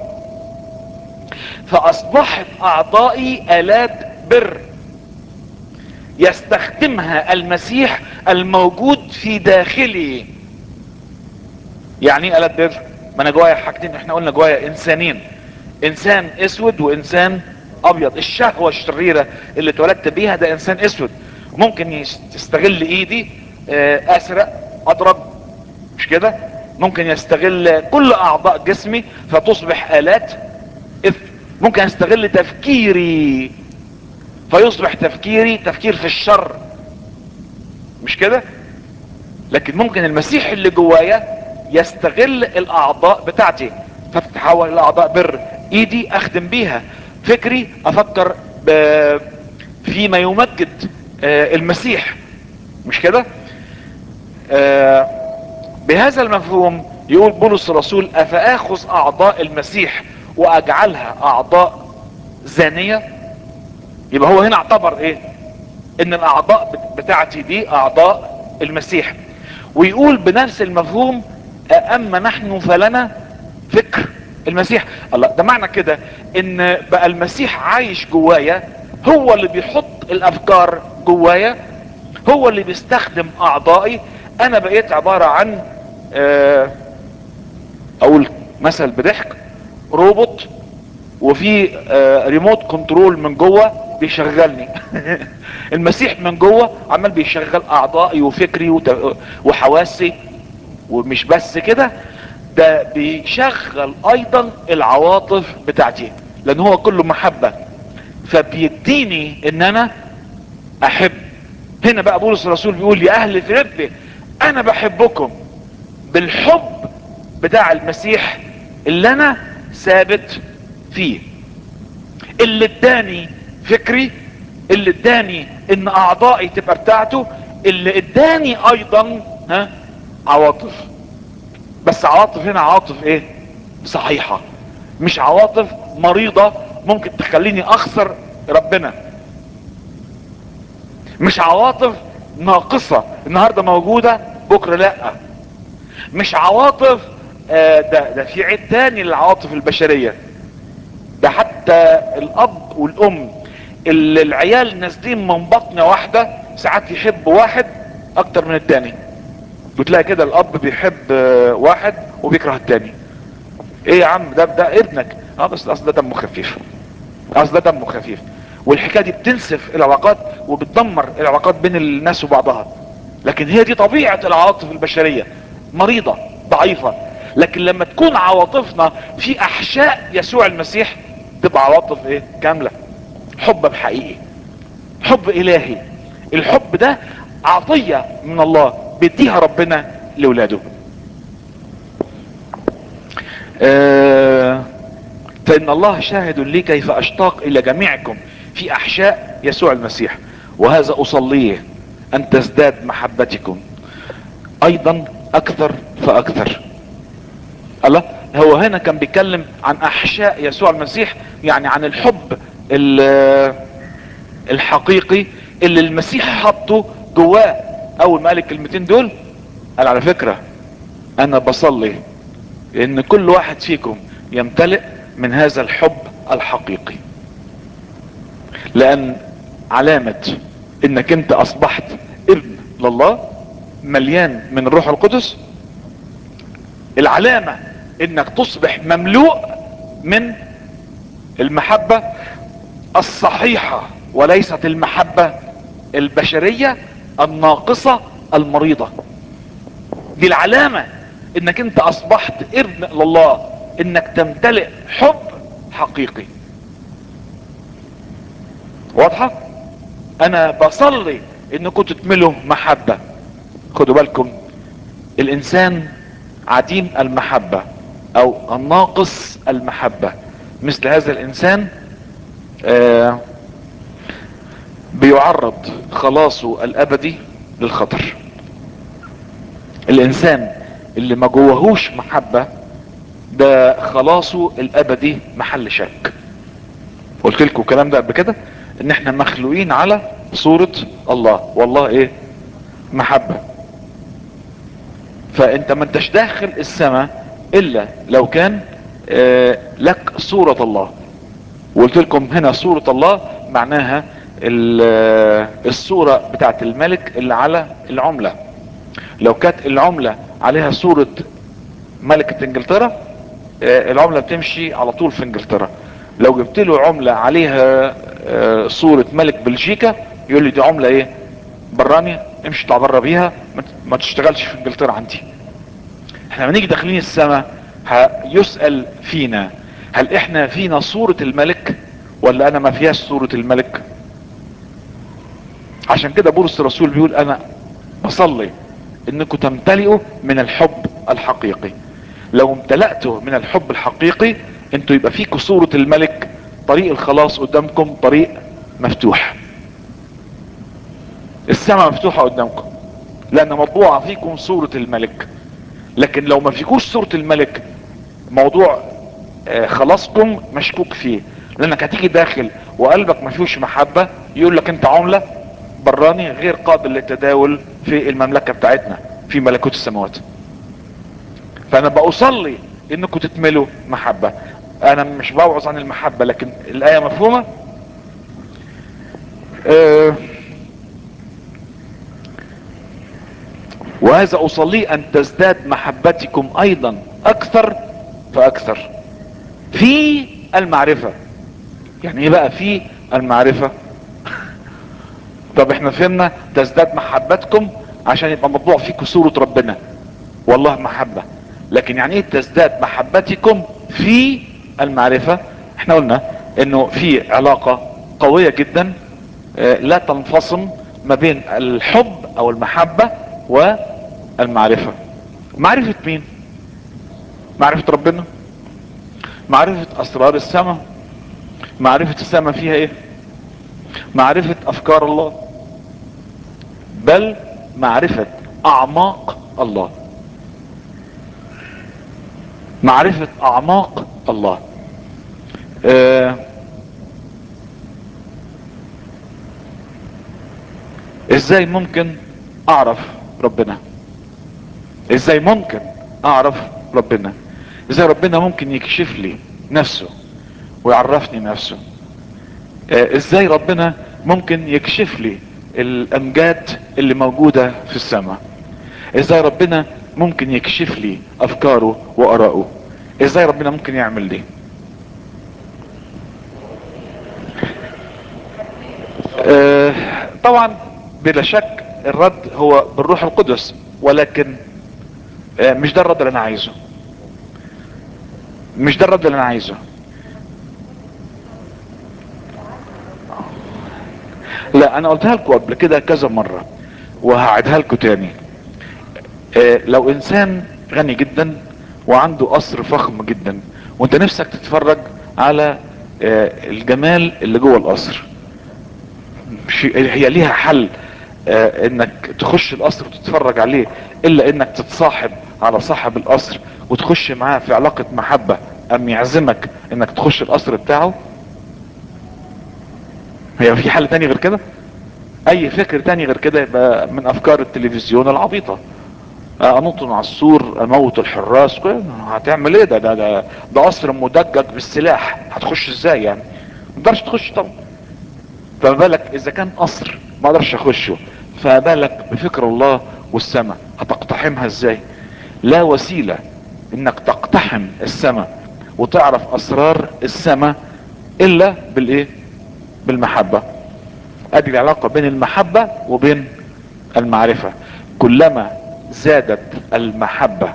فاصبحت اعضائي الات بر يستخدمها المسيح الموجود في داخلي يعني ايه الات بر ما انا جوايا حاجتين احنا قلنا جوايا انسانين انسان اسود وانسان ابيض الشهوة الشريرة اللي اتولدت بيها ده انسان اسود ممكن يستغل ايدي آه، اسرق اضرب مش كده ممكن يستغل كل اعضاء جسمي فتصبح الات اثم ممكن استغل تفكيري فيصبح تفكيري تفكير في الشر مش كده لكن ممكن المسيح اللي جوايا يستغل الاعضاء بتاعتي فتتحول الى اعضاء بر ايدي اخدم بيها فكري افكر ب- فيما يمجد آه، المسيح مش كده آه، بهذا المفهوم يقول بولس الرسول افاخذ اعضاء المسيح واجعلها اعضاء زانية يبقى هو هنا اعتبر ايه ان الاعضاء بت- بتاعتي دي اعضاء المسيح ويقول بنفس المفهوم اما نحن فلنا فكر المسيح الله ده معنى كده ان بقى المسيح عايش جوايا هو اللي بيحط الافكار جوايا هو اللي بيستخدم اعضائي انا بقيت عبارة عن آه، اقول مثل بضحك روبوت وفي آه، ريموت كنترول من جوه بيشغلني المسيح من جوه عمال بيشغل اعضائي وفكري وت- وحواسي ومش بس كده ده بيشغل ايضا العواطف بتاعتي لان هو كله محبة فبيديني ان انا احب هنا بقى بولس الرسول بيقول يا اهل فيليبي انا بحبكم بالحب بتاع المسيح اللي انا ثابت فيه اللي اداني فكري اللي اداني ان اعضائي تبقى بتاعته اللي اداني ايضا ها عواطف بس عواطف هنا عواطف ايه صحيحة مش عواطف مريضة ممكن تخليني اخسر ربنا مش عواطف ناقصة النهاردة موجودة بكرة لا مش عواطف آه، ده ده في عيب تاني للعواطف البشرية ده حتى الاب والام اللي العيال نازلين من بطن واحدة ساعات يحب واحد اكتر من التاني وتلاقي كده الاب بيحب آه، واحد وبيكره التاني ايه يا عم ده ده ابنك اه بس اصل ده دمه خفيف اصل ده دمه خفيف والحكايه دي بتنسف العلاقات وبتدمر العلاقات بين الناس وبعضها لكن هي دي طبيعه العواطف البشريه مريضه ضعيفه لكن لما تكون عواطفنا في احشاء يسوع المسيح تبقى عواطف ايه كامله حب بحقيقي حب الهي الحب ده عطيه من الله بيديها ربنا لاولاده آه فإن الله شاهد لي كيف أشتاق إلى جميعكم في أحشاء يسوع المسيح وهذا أصليه أن تزداد محبتكم أيضا أكثر فأكثر الله هو هنا كان بيتكلم عن أحشاء يسوع المسيح يعني عن الحب ال- الحقيقي اللي المسيح حطه جواه أول ما قال الكلمتين دول قال على فكرة أنا بصلي ان كل واحد فيكم يمتلئ من هذا الحب الحقيقي لان علامة انك انت اصبحت ابن لله مليان من الروح القدس العلامة انك تصبح مملوء من المحبة الصحيحة وليست المحبة البشرية الناقصة المريضة دي العلامة انك انت اصبحت ابن لله انك تمتلئ حب حقيقي واضحة انا بصلي انكم تتملوا محبة خدوا بالكم الانسان عديم المحبة او الناقص المحبة مثل هذا الانسان آه بيعرض خلاصه الابدي للخطر الانسان اللي ما جوهوش محبة ده خلاصه الابدي محل شك قلت لكم الكلام ده قبل كده ان احنا مخلوقين على صورة الله والله ايه محبة فانت ما انتش داخل السماء الا لو كان آه لك صورة الله وقلت لكم هنا صورة الله معناها الصورة بتاعت الملك اللي على العملة لو كانت العملة عليها صورة ملكة انجلترا العملة بتمشي على طول في انجلترا لو جبت له عملة عليها صورة ملك بلجيكا يقول لي دي عملة ايه براني امشي اطلع بره بيها ما تشتغلش في انجلترا عندي احنا لما نيجي داخلين السماء يسأل فينا هل احنا فينا صورة الملك ولا انا ما فيهاش صورة الملك عشان كده بولس الرسول بيقول انا بصلي انكم تمتلئوا من الحب الحقيقي لو امتلأتوا من الحب الحقيقي انتوا يبقى فيكم صورة الملك طريق الخلاص قدامكم طريق مفتوح السماء مفتوحة قدامكم لان مطبوعة فيكم صورة الملك لكن لو ما فيكوش صورة الملك موضوع آه خلاصكم مشكوك فيه لانك هتيجي داخل وقلبك ما فيهوش محبة يقول لك انت عملة براني غير قابل للتداول في المملكة بتاعتنا في ملكوت السماوات فانا بأصلي انكم تتملوا محبة انا مش بوعظ عن المحبة لكن الاية مفهومة أه وهذا اصلي ان تزداد محبتكم ايضا اكثر فاكثر في المعرفة يعني ايه بقى في المعرفة طب احنا فهمنا تزداد محبتكم عشان يبقى مطبوع فيكم صورة ربنا والله محبة لكن يعني ايه تزداد محبتكم في المعرفة احنا قلنا انه في علاقة قوية جدا اه لا تنفصم ما بين الحب او المحبة والمعرفة معرفة مين معرفة ربنا معرفة اسرار السماء معرفة السماء فيها ايه معرفة افكار الله بل معرفة اعماق الله معرفة اعماق الله آه ازاي ممكن اعرف ربنا ازاي ممكن اعرف ربنا ازاي ربنا ممكن يكشف لي نفسه ويعرفني نفسه آه ازاي ربنا ممكن يكشف لي الامجاد اللي موجودة في السماء ازاي ربنا ممكن يكشف لي افكاره واراءه ازاي ربنا ممكن يعمل دي آه طبعا بلا شك الرد هو بالروح القدس ولكن آه مش ده الرد اللي انا عايزه مش ده الرد اللي انا عايزه لا انا قلتها لكم قبل كده كذا مرة وهعيدها لكم تاني آه لو انسان غني جدا وعنده قصر فخم جدا وانت نفسك تتفرج على آه الجمال اللي جوه القصر هي ليها حل آه انك تخش القصر وتتفرج عليه الا انك تتصاحب على صاحب القصر وتخش معاه في علاقة محبة ام يعزمك انك تخش القصر بتاعه هي في حل تاني غير كده اي فكر تاني غير كده يبقى من افكار التلفزيون العبيطة انط على السور اموت الحراس هتعمل ايه ده ده ده, ده قصر مدجج بالسلاح هتخش ازاي يعني ما تقدرش تخش طبعا فما بالك اذا كان قصر ما اقدرش اخشه فما بالك بفكر الله والسماء هتقتحمها ازاي لا وسيلة انك تقتحم السماء وتعرف اسرار السماء الا بالايه بالمحبة ادي العلاقة بين المحبة وبين المعرفة كلما زادت المحبة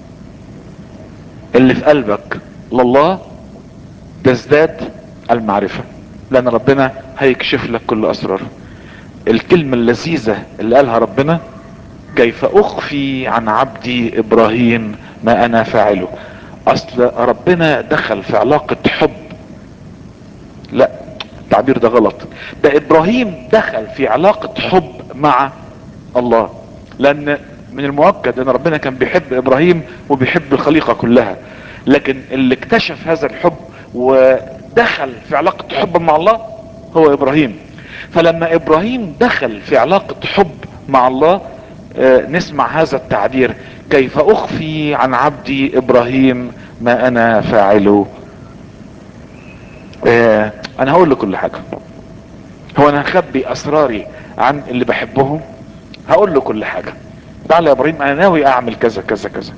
اللي في قلبك لله تزداد المعرفة لان ربنا هيكشف لك كل اسراره الكلمة اللذيذة اللي قالها ربنا كيف اخفي عن عبدي ابراهيم ما انا فاعله اصل ربنا دخل في علاقة حب لا التعبير ده غلط ده ابراهيم دخل في علاقة حب مع الله لان من المؤكد ان ربنا كان بيحب ابراهيم وبيحب الخليقة كلها لكن اللي اكتشف هذا الحب ودخل في علاقة حب مع الله هو ابراهيم فلما ابراهيم دخل في علاقة حب مع الله آه نسمع هذا التعبير كيف اخفي عن عبدي ابراهيم ما انا فاعله آه انا هقول له كل حاجة هو انا هخبي اسراري عن اللي بحبهم هقول له كل حاجة تعالى يا ابراهيم انا ناوي اعمل كذا كذا كذا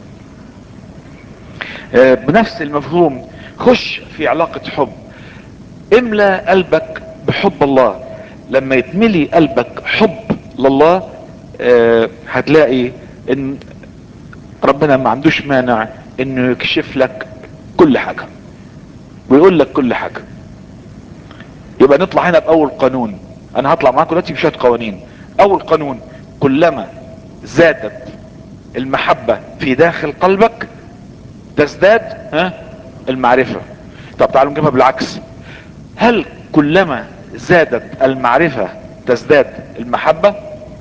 آه بنفس المفهوم خش في علاقة حب املى قلبك بحب الله لما يتملي قلبك حب لله آه هتلاقي ان ربنا ما عندوش مانع انه يكشف لك كل حاجة ويقول لك كل حاجة يبقى نطلع هنا باول قانون انا هطلع معاكم دلوقتي بشوية قوانين اول قانون كلما زادت المحبة في داخل قلبك تزداد ها المعرفة طب تعالوا نجيبها بالعكس هل كلما زادت المعرفة تزداد المحبة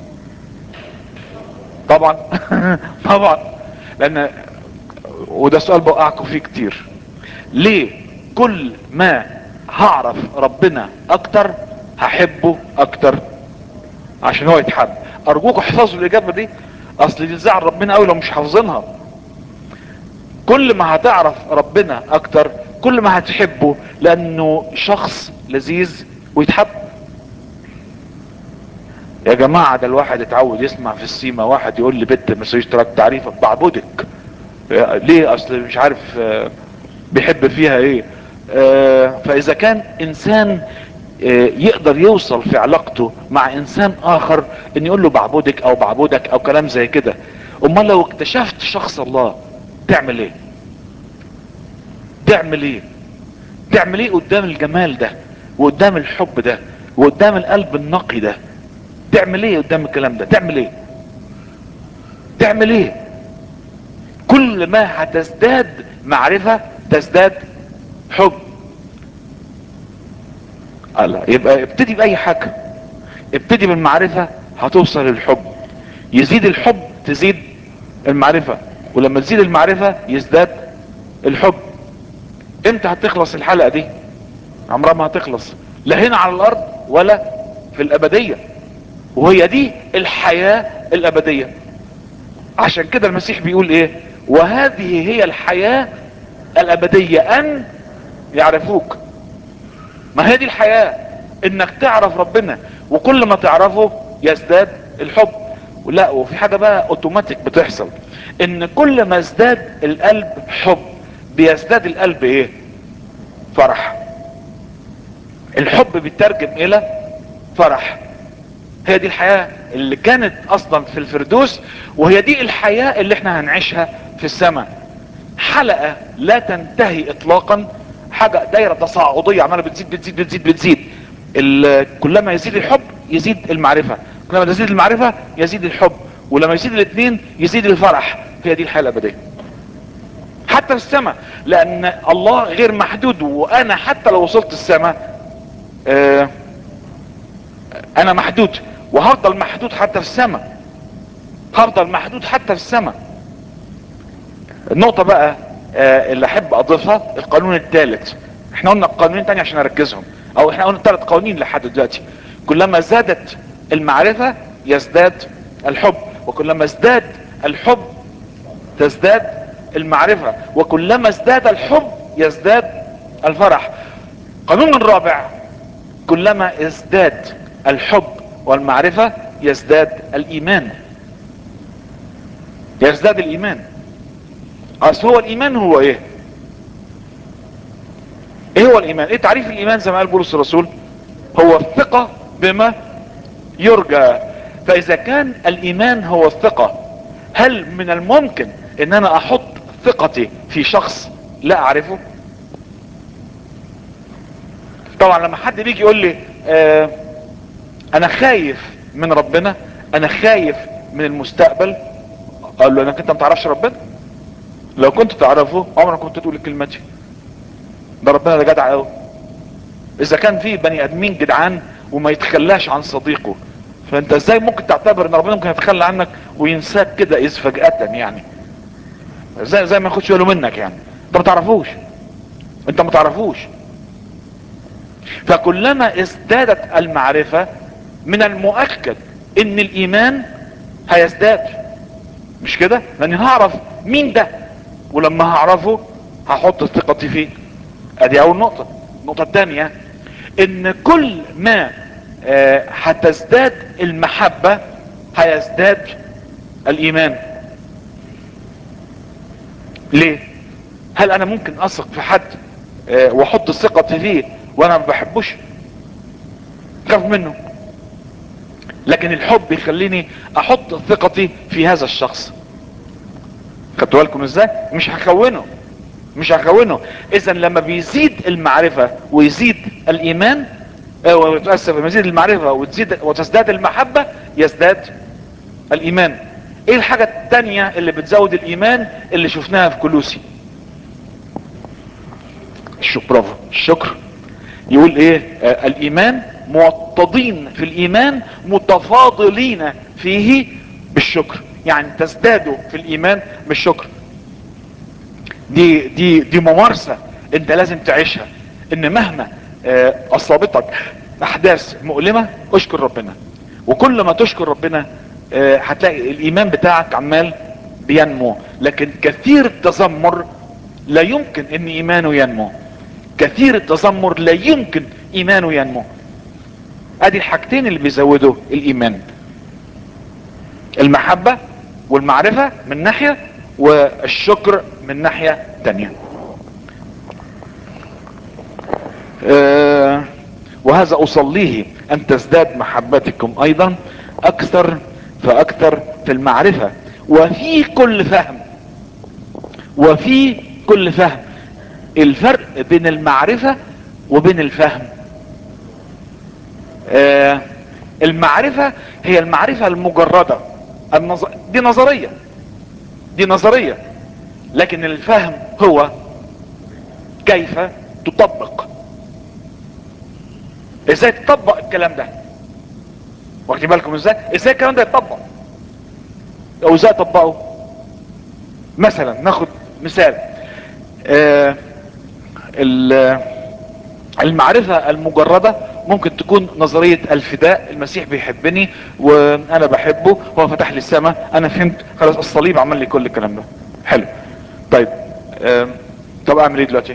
طبعا طبعا لان وده سؤال بوقعكم فيه كتير ليه كل ما هعرف ربنا اكتر هحبه اكتر عشان هو يتحب ارجوكم احفظوا الاجابة دي اصل دي تزعل ربنا قوي لو مش حافظينها كل ما هتعرف ربنا اكتر كل ما هتحبه لانه شخص لذيذ ويتحب يا جماعة ده الواحد اتعود يسمع في السيما واحد يقول لي بنت مش اشتراك تعريفك بعبدك ليه اصل مش عارف بيحب فيها ايه فاذا كان انسان يقدر يوصل في علاقته مع انسان اخر ان يقول له بعبدك او بعبدك او كلام زي كده امال لو اكتشفت شخص الله تعمل ايه تعمل ايه تعمل ايه قدام الجمال ده وقدام الحب ده وقدام القلب النقي ده تعمل ايه قدام الكلام ده تعمل ايه تعمل ايه كل ما هتزداد معرفة تزداد حب الله يبقى ابتدي باي حاجة ابتدي بالمعرفة هتوصل للحب يزيد الحب تزيد المعرفة ولما تزيد المعرفة يزداد الحب امتى هتخلص الحلقة دي عمرها ما هتخلص لا هنا على الارض ولا في الابدية وهي دي الحياة الابدية عشان كده المسيح بيقول ايه وهذه هي الحياة الابدية ان يعرفوك ما هي دي الحياة انك تعرف ربنا وكل ما تعرفه يزداد الحب لا وفي حاجة بقى اوتوماتيك بتحصل ان كل ما ازداد القلب حب بيزداد القلب ايه فرح الحب بيترجم الى فرح هي دي الحياة اللي كانت اصلا في الفردوس وهي دي الحياة اللي احنا هنعيشها في السماء حلقة لا تنتهي اطلاقا حاجة دايرة تصاعدية عمالة بتزيد بتزيد بتزيد بتزيد كلما يزيد الحب يزيد المعرفة كلما تزيد المعرفة يزيد الحب ولما يزيد الاثنين يزيد الفرح هي دي الحياة الابدية حتى في السماء لان الله غير محدود وانا حتى لو وصلت السماء آه انا محدود وهفضل محدود حتى في السماء هفضل محدود حتى في السماء النقطة بقى آه اللي احب اضيفها القانون الثالث احنا قلنا قانونين تاني عشان اركزهم او احنا قلنا ثلاث قوانين لحد دلوقتي كلما زادت المعرفة يزداد الحب وكلما ازداد الحب تزداد المعرفة وكلما ازداد الحب يزداد الفرح قانون الرابع كلما ازداد الحب والمعرفة يزداد الايمان يزداد الايمان اصل هو الايمان هو ايه ايه هو الايمان ايه تعريف الايمان زي ما قال بولس الرسول هو الثقة بما يرجى فاذا كان الايمان هو الثقة هل من الممكن ان انا احط ثقتي في شخص لا اعرفه طبعا لما حد بيجي يقول لي آه انا خايف من ربنا انا خايف من المستقبل اقول له انك انت ما تعرفش ربنا لو كنت تعرفه عمرك كنت تقول الكلمه دي ده ربنا ده جدع قوي اذا كان في بني ادمين جدعان وما يتخلاش عن صديقه فانت ازاي ممكن تعتبر ان ربنا ممكن يتخلى عنك وينساك كده اذ فجأة يعني زي زي ما ياخدش باله منك يعني انت ما تعرفوش انت ما تعرفوش فكلما ازدادت المعرفة من المؤكد ان الايمان هيزداد مش كده لاني هعرف مين ده ولما هعرفه هحط ثقتي فيه ادي اول نقطة النقطة الثانية ان كل ما آه، هتزداد المحبة هيزداد الايمان ليه هل انا ممكن اثق في حد آه، واحط ثقتي فيه وانا ما بحبوش خاف منه لكن الحب يخليني احط ثقتي في هذا الشخص خدتوا بالكم ازاي مش هخونه مش هخونه اذا لما بيزيد المعرفة ويزيد الايمان آه، وتأسف لما يزيد المعرفة وتزيد وتزداد المحبة يزداد الايمان ايه الحاجة التانية اللي بتزود الايمان اللي شفناها في كلوسي الشكر برافو الشكر يقول ايه آه الايمان موطدين في الايمان متفاضلين فيه بالشكر يعني تزدادوا في الايمان بالشكر دي دي دي ممارسة انت لازم تعيشها ان مهما آه، اصابتك احداث مؤلمة اشكر ربنا وكل ما تشكر ربنا آه، هتلاقي الايمان بتاعك عمال بينمو لكن كثير التذمر لا يمكن ان ايمانه ينمو كثير التذمر لا يمكن ايمانه ينمو ادي الحاجتين اللي بيزودوا الايمان المحبة والمعرفة من ناحية والشكر من ناحية تانية آه، وهذا اصليه ان تزداد محبتكم ايضا اكثر فاكثر في المعرفة وفي كل فهم وفي كل فهم الفرق بين المعرفة وبين الفهم آه، المعرفة هي المعرفة المجردة النظ... دي نظرية دي نظرية لكن الفهم هو كيف تطبق ازاي تطبق الكلام ده واخدين بالكم ازاي ازاي الكلام ده يتطبق او ازاي اطبقه مثلا ناخد مثال آه ال- المعرفة المجردة ممكن تكون نظرية الفداء المسيح بيحبني وانا بحبه هو فتح لي السماء انا فهمت خلاص الصليب عمل لي كل الكلام ده حلو طيب آم، طب اعمل ايه دلوقتي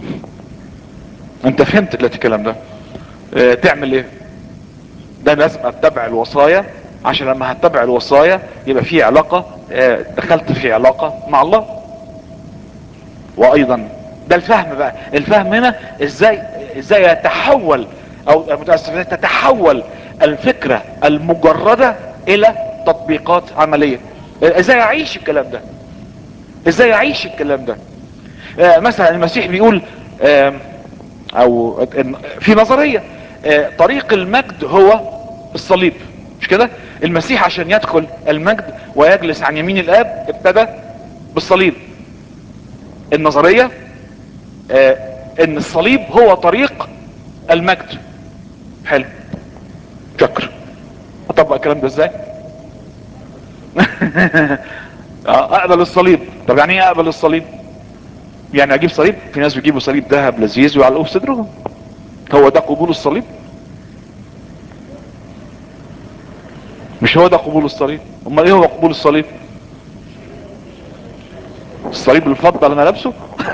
انت فهمت دلوقتي الكلام ده آه، تعمل ايه ده لازم اتبع الوصايا عشان لما هتبع الوصايا يبقى في علاقة آه، دخلت في علاقة مع الله وايضا ده الفهم بقى الفهم هنا ازاي ازاي يتحول او متاسف ازاي تتحول الفكرة المجردة الى تطبيقات عملية ازاي اعيش الكلام ده ازاي اعيش الكلام ده آه، مثلا المسيح بيقول آم، او في نظرية آه، طريق المجد هو الصليب مش كده المسيح عشان يدخل المجد ويجلس عن يمين الاب ابتدى بالصليب النظرية آه، ان الصليب هو طريق المجد حلو شكر اطبق الكلام ده ازاي آه، اقبل الصليب طب يعني ايه اقبل الصليب يعني اجيب صليب في ناس بيجيبوا صليب ذهب لذيذ ويعلقوه في صدرهم هو ده قبول الصليب مش هو ده قبول الصليب امال ايه هو قبول الصليب الصليب الفضة اللي انا لابسه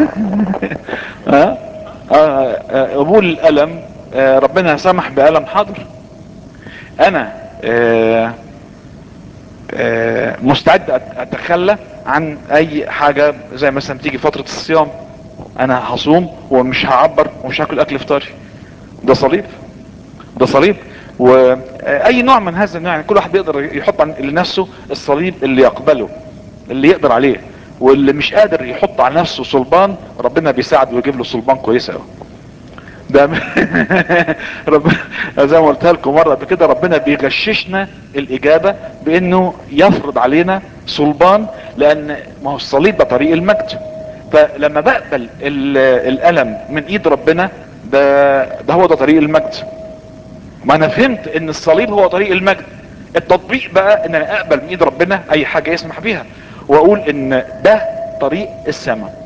ها آه، آه، قبول الالم آه، ربنا سمح بألم حاضر انا آه، آه، مستعد أت- اتخلى عن اي حاجة زي مثلا تيجي فترة الصيام انا هصوم ومش هعبر ومش هاكل اكل فطاري ده صليب ده صليب واي نوع من هذا النوع يعني كل واحد بيقدر يحط عن- لنفسه الصليب اللي يقبله اللي يقدر عليه واللي مش قادر يحط على نفسه صلبان ربنا بيساعده ويجيب له صلبان كويسه قوي ده رب... زي ما قلتها لكم مره قبل كده ربنا بيغششنا الاجابه بانه يفرض علينا صلبان لان ما هو الصليب ده طريق المجد فلما بقبل ال- الالم من ايد ربنا ده ده هو ده طريق المجد ما انا فهمت ان الصليب هو طريق المجد التطبيق بقى ان انا اقبل من ايد ربنا اي حاجه يسمح بيها واقول ان ده طريق السماء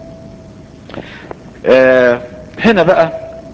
آه هنا بقى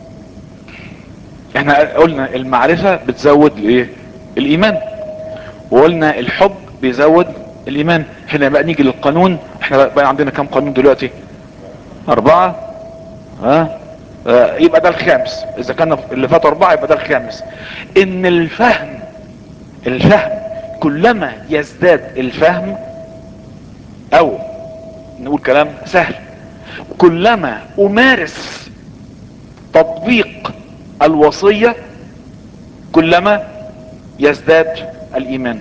احنا قلنا المعرفة بتزود الايه الايمان وقلنا الحب بيزود الايمان هنا بقى نيجي للقانون احنا بقى, بقى عندنا كم قانون دلوقتي اربعة ها آه يبقى ده الخامس اذا كان اللي فات اربعة يبقى ده الخامس ان الفهم الفهم كلما يزداد الفهم او نقول كلام سهل كلما امارس تطبيق الوصية كلما يزداد الايمان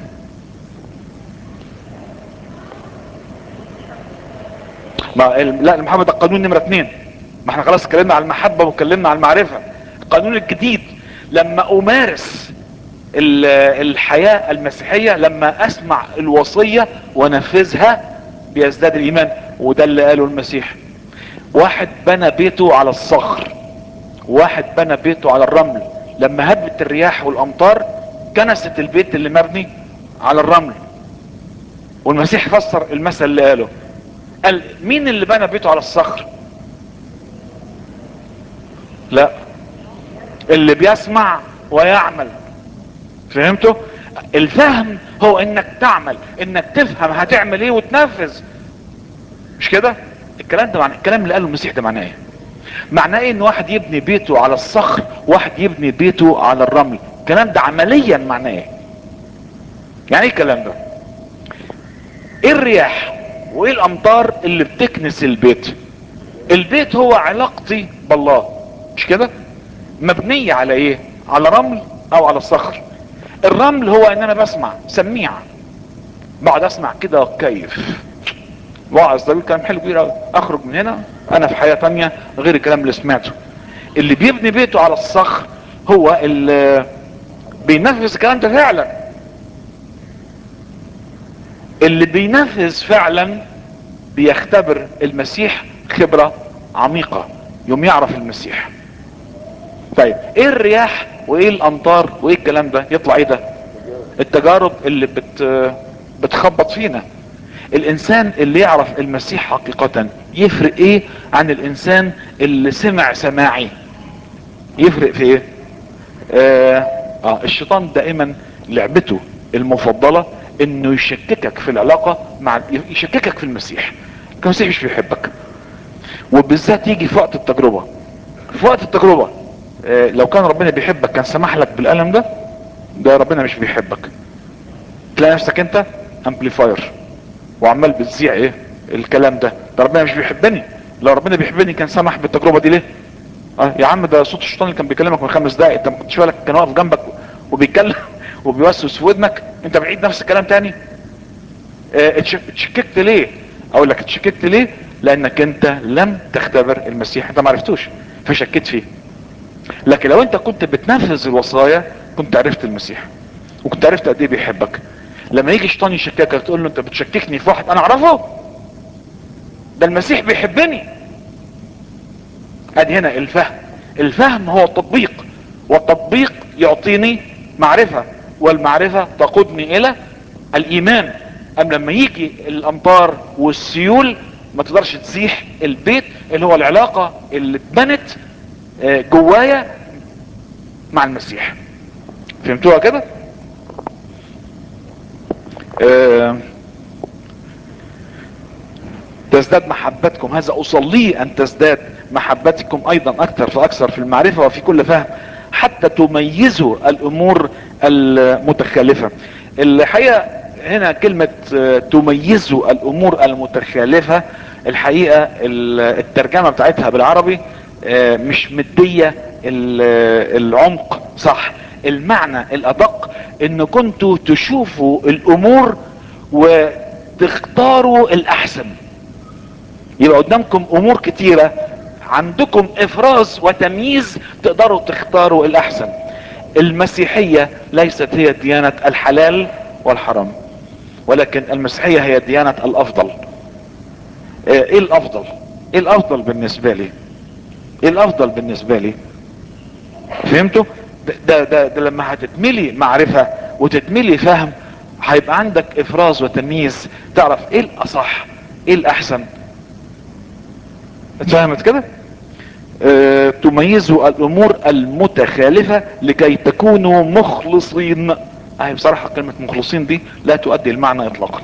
ما ال- لا محمد القانون نمرة اتنين ما احنا خلاص اتكلمنا على المحبة واتكلمنا على المعرفة القانون الجديد لما امارس ال- الحياة المسيحية لما اسمع الوصية ونفذها بيزداد الايمان وده اللي قاله المسيح واحد بنى بيته على الصخر واحد بنى بيته على الرمل لما هبت الرياح والامطار كنست البيت اللي مبني على الرمل والمسيح فسر المثل اللي قاله قال مين اللي بنى بيته على الصخر لا اللي بيسمع ويعمل فهمتوا الفهم هو انك تعمل انك تفهم هتعمل ايه وتنفذ مش كده الكلام ده معنى الكلام اللي قاله المسيح ده معناه ايه معناه ايه ان واحد يبني بيته على الصخر واحد يبني بيته على الرمل الكلام ده عمليا معناه ايه يعني ايه الكلام ده ايه الرياح وايه الامطار اللي بتكنس البيت البيت هو علاقتي بالله مش كده مبنية على ايه على رمل او على صخر الرمل هو ان انا بسمع سميع بقعد اسمع كده كيف واعظ ده كلام حلو كبير قوي اخرج من هنا انا في حياة تانية غير الكلام اللي سمعته اللي بيبني بيته على الصخر هو اللي بينفذ الكلام ده فعلا اللي بينفذ فعلا بيختبر المسيح خبرة عميقة يوم يعرف المسيح طيب ايه الرياح وايه الامطار وايه الكلام ده يطلع ايه ده التجارب اللي بت بتخبط فينا الانسان اللي يعرف المسيح حقيقة يفرق ايه عن الانسان اللي سمع سماعي يفرق في ايه آه, اه الشيطان دائما لعبته المفضلة انه يشككك في العلاقة مع يشككك في المسيح المسيح مش بيحبك وبالذات يجي في وقت التجربة في وقت التجربة آه لو كان ربنا بيحبك كان سمح لك بالألم ده ده ربنا مش بيحبك تلاقي نفسك انت امبليفاير وعمال بتذيع ايه الكلام ده ده ربنا مش بيحبني لو ربنا بيحبني كان سمح بالتجربة دي ليه اه يا عم ده صوت الشيطان اللي كان بيكلمك من خمس دقايق انت ما كنتش بالك كان واقف جنبك وبيتكلم وبيوسوس في ودنك انت بعيد نفس الكلام تاني اه اتشككت ليه اقول لك اتشككت ليه لانك انت لم تختبر المسيح انت ما عرفتوش فشكيت فيه لكن لو انت كنت بتنفذ الوصايا كنت عرفت المسيح وكنت عرفت قد ايه بيحبك لما يجي شيطان يشككك تقول له انت بتشككني في واحد انا اعرفه ده المسيح بيحبني ادي هنا الفهم الفهم هو التطبيق والتطبيق يعطيني معرفة والمعرفة تقودني الى الايمان ام لما يجي الامطار والسيول ما تقدرش تزيح البيت اللي هو العلاقة اللي اتبنت جوايا مع المسيح فهمتوها كده آه تزداد محبتكم هذا اصلي ان تزداد محبتكم ايضا اكثر فاكثر في المعرفة وفي كل فهم حتى تميزوا الامور المتخلفة الحقيقة هنا كلمة آه، تميزوا الامور المتخالفة الحقيقة ال- الترجمة بتاعتها بالعربي آه، مش مدية ال- العمق صح المعنى الادق ان كنتوا تشوفوا الامور وتختاروا الاحسن يبقى قدامكم امور كتيرة عندكم افراز وتمييز تقدروا تختاروا الاحسن المسيحية ليست هي ديانة الحلال والحرام ولكن المسيحية هي ديانة الافضل آه، ايه الافضل ايه الافضل بالنسبة لي ايه الافضل بالنسبة لي فهمتوا ده, ده, ده, ده لما هتتملي معرفة وتتملي فهم هيبقى عندك افراز وتمييز تعرف ايه الاصح ايه الاحسن اتفهمت كده اه تميزوا الامور المتخالفة لكي تكونوا مخلصين اهي بصراحة كلمة مخلصين دي لا تؤدي المعنى اطلاقا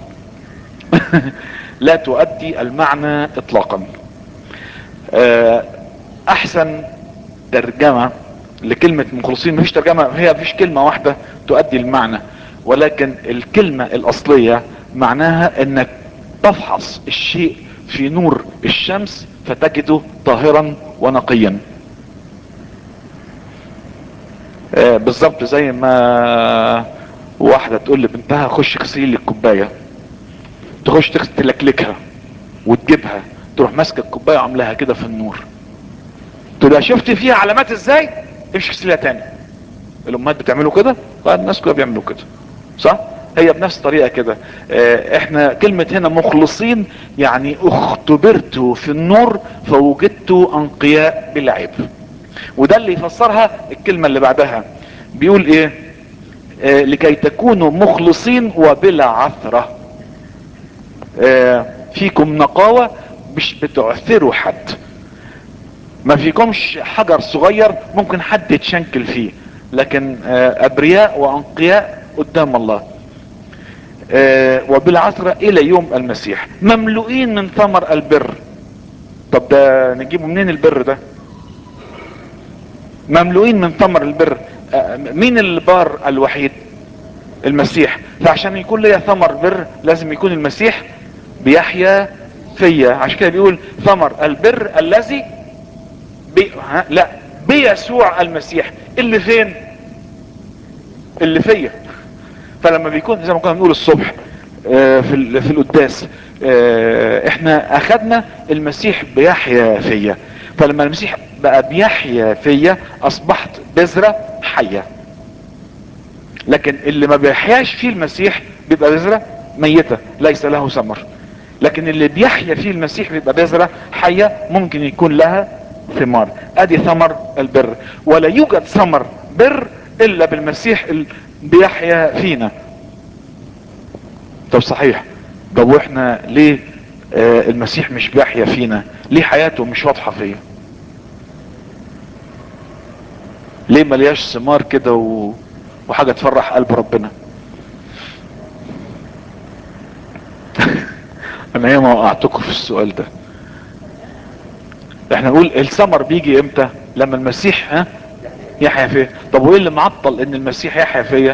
لا تؤدي المعنى اطلاقا اه احسن ترجمة لكلمة مخلصين مفيش ترجمة هي مفيش كلمة واحدة تؤدي المعنى ولكن الكلمة الاصلية معناها انك تفحص الشيء في نور الشمس فتجده طاهرا ونقيا آه بالظبط زي ما واحدة تقول لبنتها خش اغسلي لي الكوباية تخش تغس- تلكلكها وتجيبها تروح ماسكة الكوباية وعاملاها كده في النور تقول لها شفت فيها علامات ازاي امشي اغسليها تاني الامهات بتعملوا كده الناس كلها بيعملوا كده صح هي بنفس الطريقة كده اه احنا كلمة هنا مخلصين يعني اختبرت في النور فوجدت انقياء بلا عيب وده اللي يفسرها الكلمة اللي بعدها بيقول ايه اه لكي تكونوا مخلصين وبلا عثرة اه فيكم نقاوة مش بتعثروا حد ما فيكمش حجر صغير ممكن حد يتشنكل فيه لكن اه ابرياء وانقياء قدام الله اه وبالعثرة الى يوم المسيح مملوئين من ثمر البر طب ده نجيبه منين البر ده مملوئين من ثمر البر اه مين البار الوحيد المسيح فعشان يكون ليا ثمر بر لازم يكون المسيح بيحيا فيا عشان كده بيقول ثمر البر الذي بي... ها؟ لا بيسوع المسيح اللي فين اللي فيا فلما بيكون زي ما كنا بنقول الصبح آه، في ال- في القداس آه، احنا اخدنا المسيح بيحيا فيا فلما المسيح بقى بيحيا فيا اصبحت بذرة حية لكن اللي ما بيحياش فيه المسيح بيبقى بذرة ميتة ليس له ثمر لكن اللي بيحيا فيه المسيح بيبقى بذرة حية ممكن يكون لها ثمار ادي ثمر البر ولا يوجد ثمر بر الا بالمسيح اللي بيحيا فينا طب صحيح طب واحنا ليه آه المسيح مش بيحيا فينا ليه حياته مش واضحة فيا ليه ملياش ثمار كده و... وحاجة تفرح قلب ربنا انا ياما وقعتكم في السؤال ده احنا نقول الثمر بيجي امتى لما المسيح ها يحيا فيا طب وايه اللي معطل ان المسيح يحيا فيا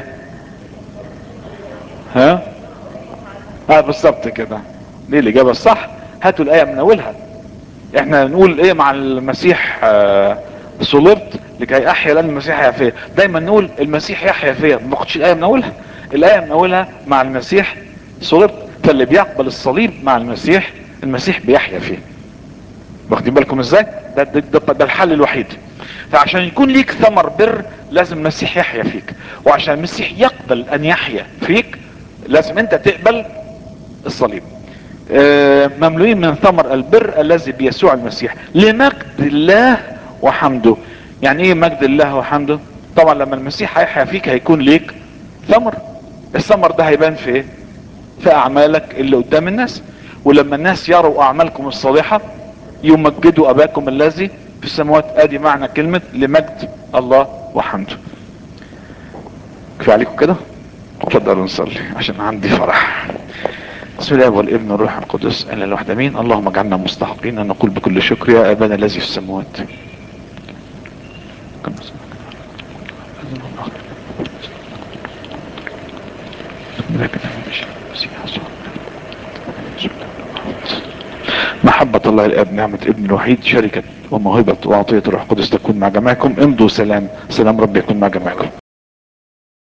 ها اه بالظبط كده دي الاجابه الصح هاتوا الايه من اولها احنا نقول ايه مع المسيح آه صلبت لكي احيا لان المسيح يحيا فيا دايما نقول المسيح يحيا فيا ما باخدش الايه من اولها الايه من اولها مع المسيح صلبت فاللي بيقبل الصليب مع المسيح المسيح بيحيا فيه واخدين بالكم ازاي ده, ده, ده, ده الحل الوحيد فعشان يكون ليك ثمر بر لازم المسيح يحيا فيك وعشان المسيح يقبل ان يحيا فيك لازم انت تقبل الصليب آه، مملوئين من ثمر البر الذي بيسوع المسيح لمجد الله وحمده يعني ايه مجد الله وحمده طبعا لما المسيح هيحيا فيك هيكون ليك ثمر الثمر ده هيبان في ايه في اعمالك اللي قدام الناس ولما الناس يروا اعمالكم الصالحة يمجدوا اباكم الذي في السماوات ادي معنى كلمة لمجد الله وحمده كفاية عليكم كده اتفضلوا نصلي عشان عندي فرح بسم الله والابن والروح القدس الا الواحد امين اللهم اجعلنا مستحقين ان نقول بكل شكر يا ابانا الذي في السماوات لكن محبة الله الاب نعمة ابن الوحيد شركة وموهبة وعطية الروح القدس تكون مع جميعكم امضوا سلام سلام رب يكون مع جميعكم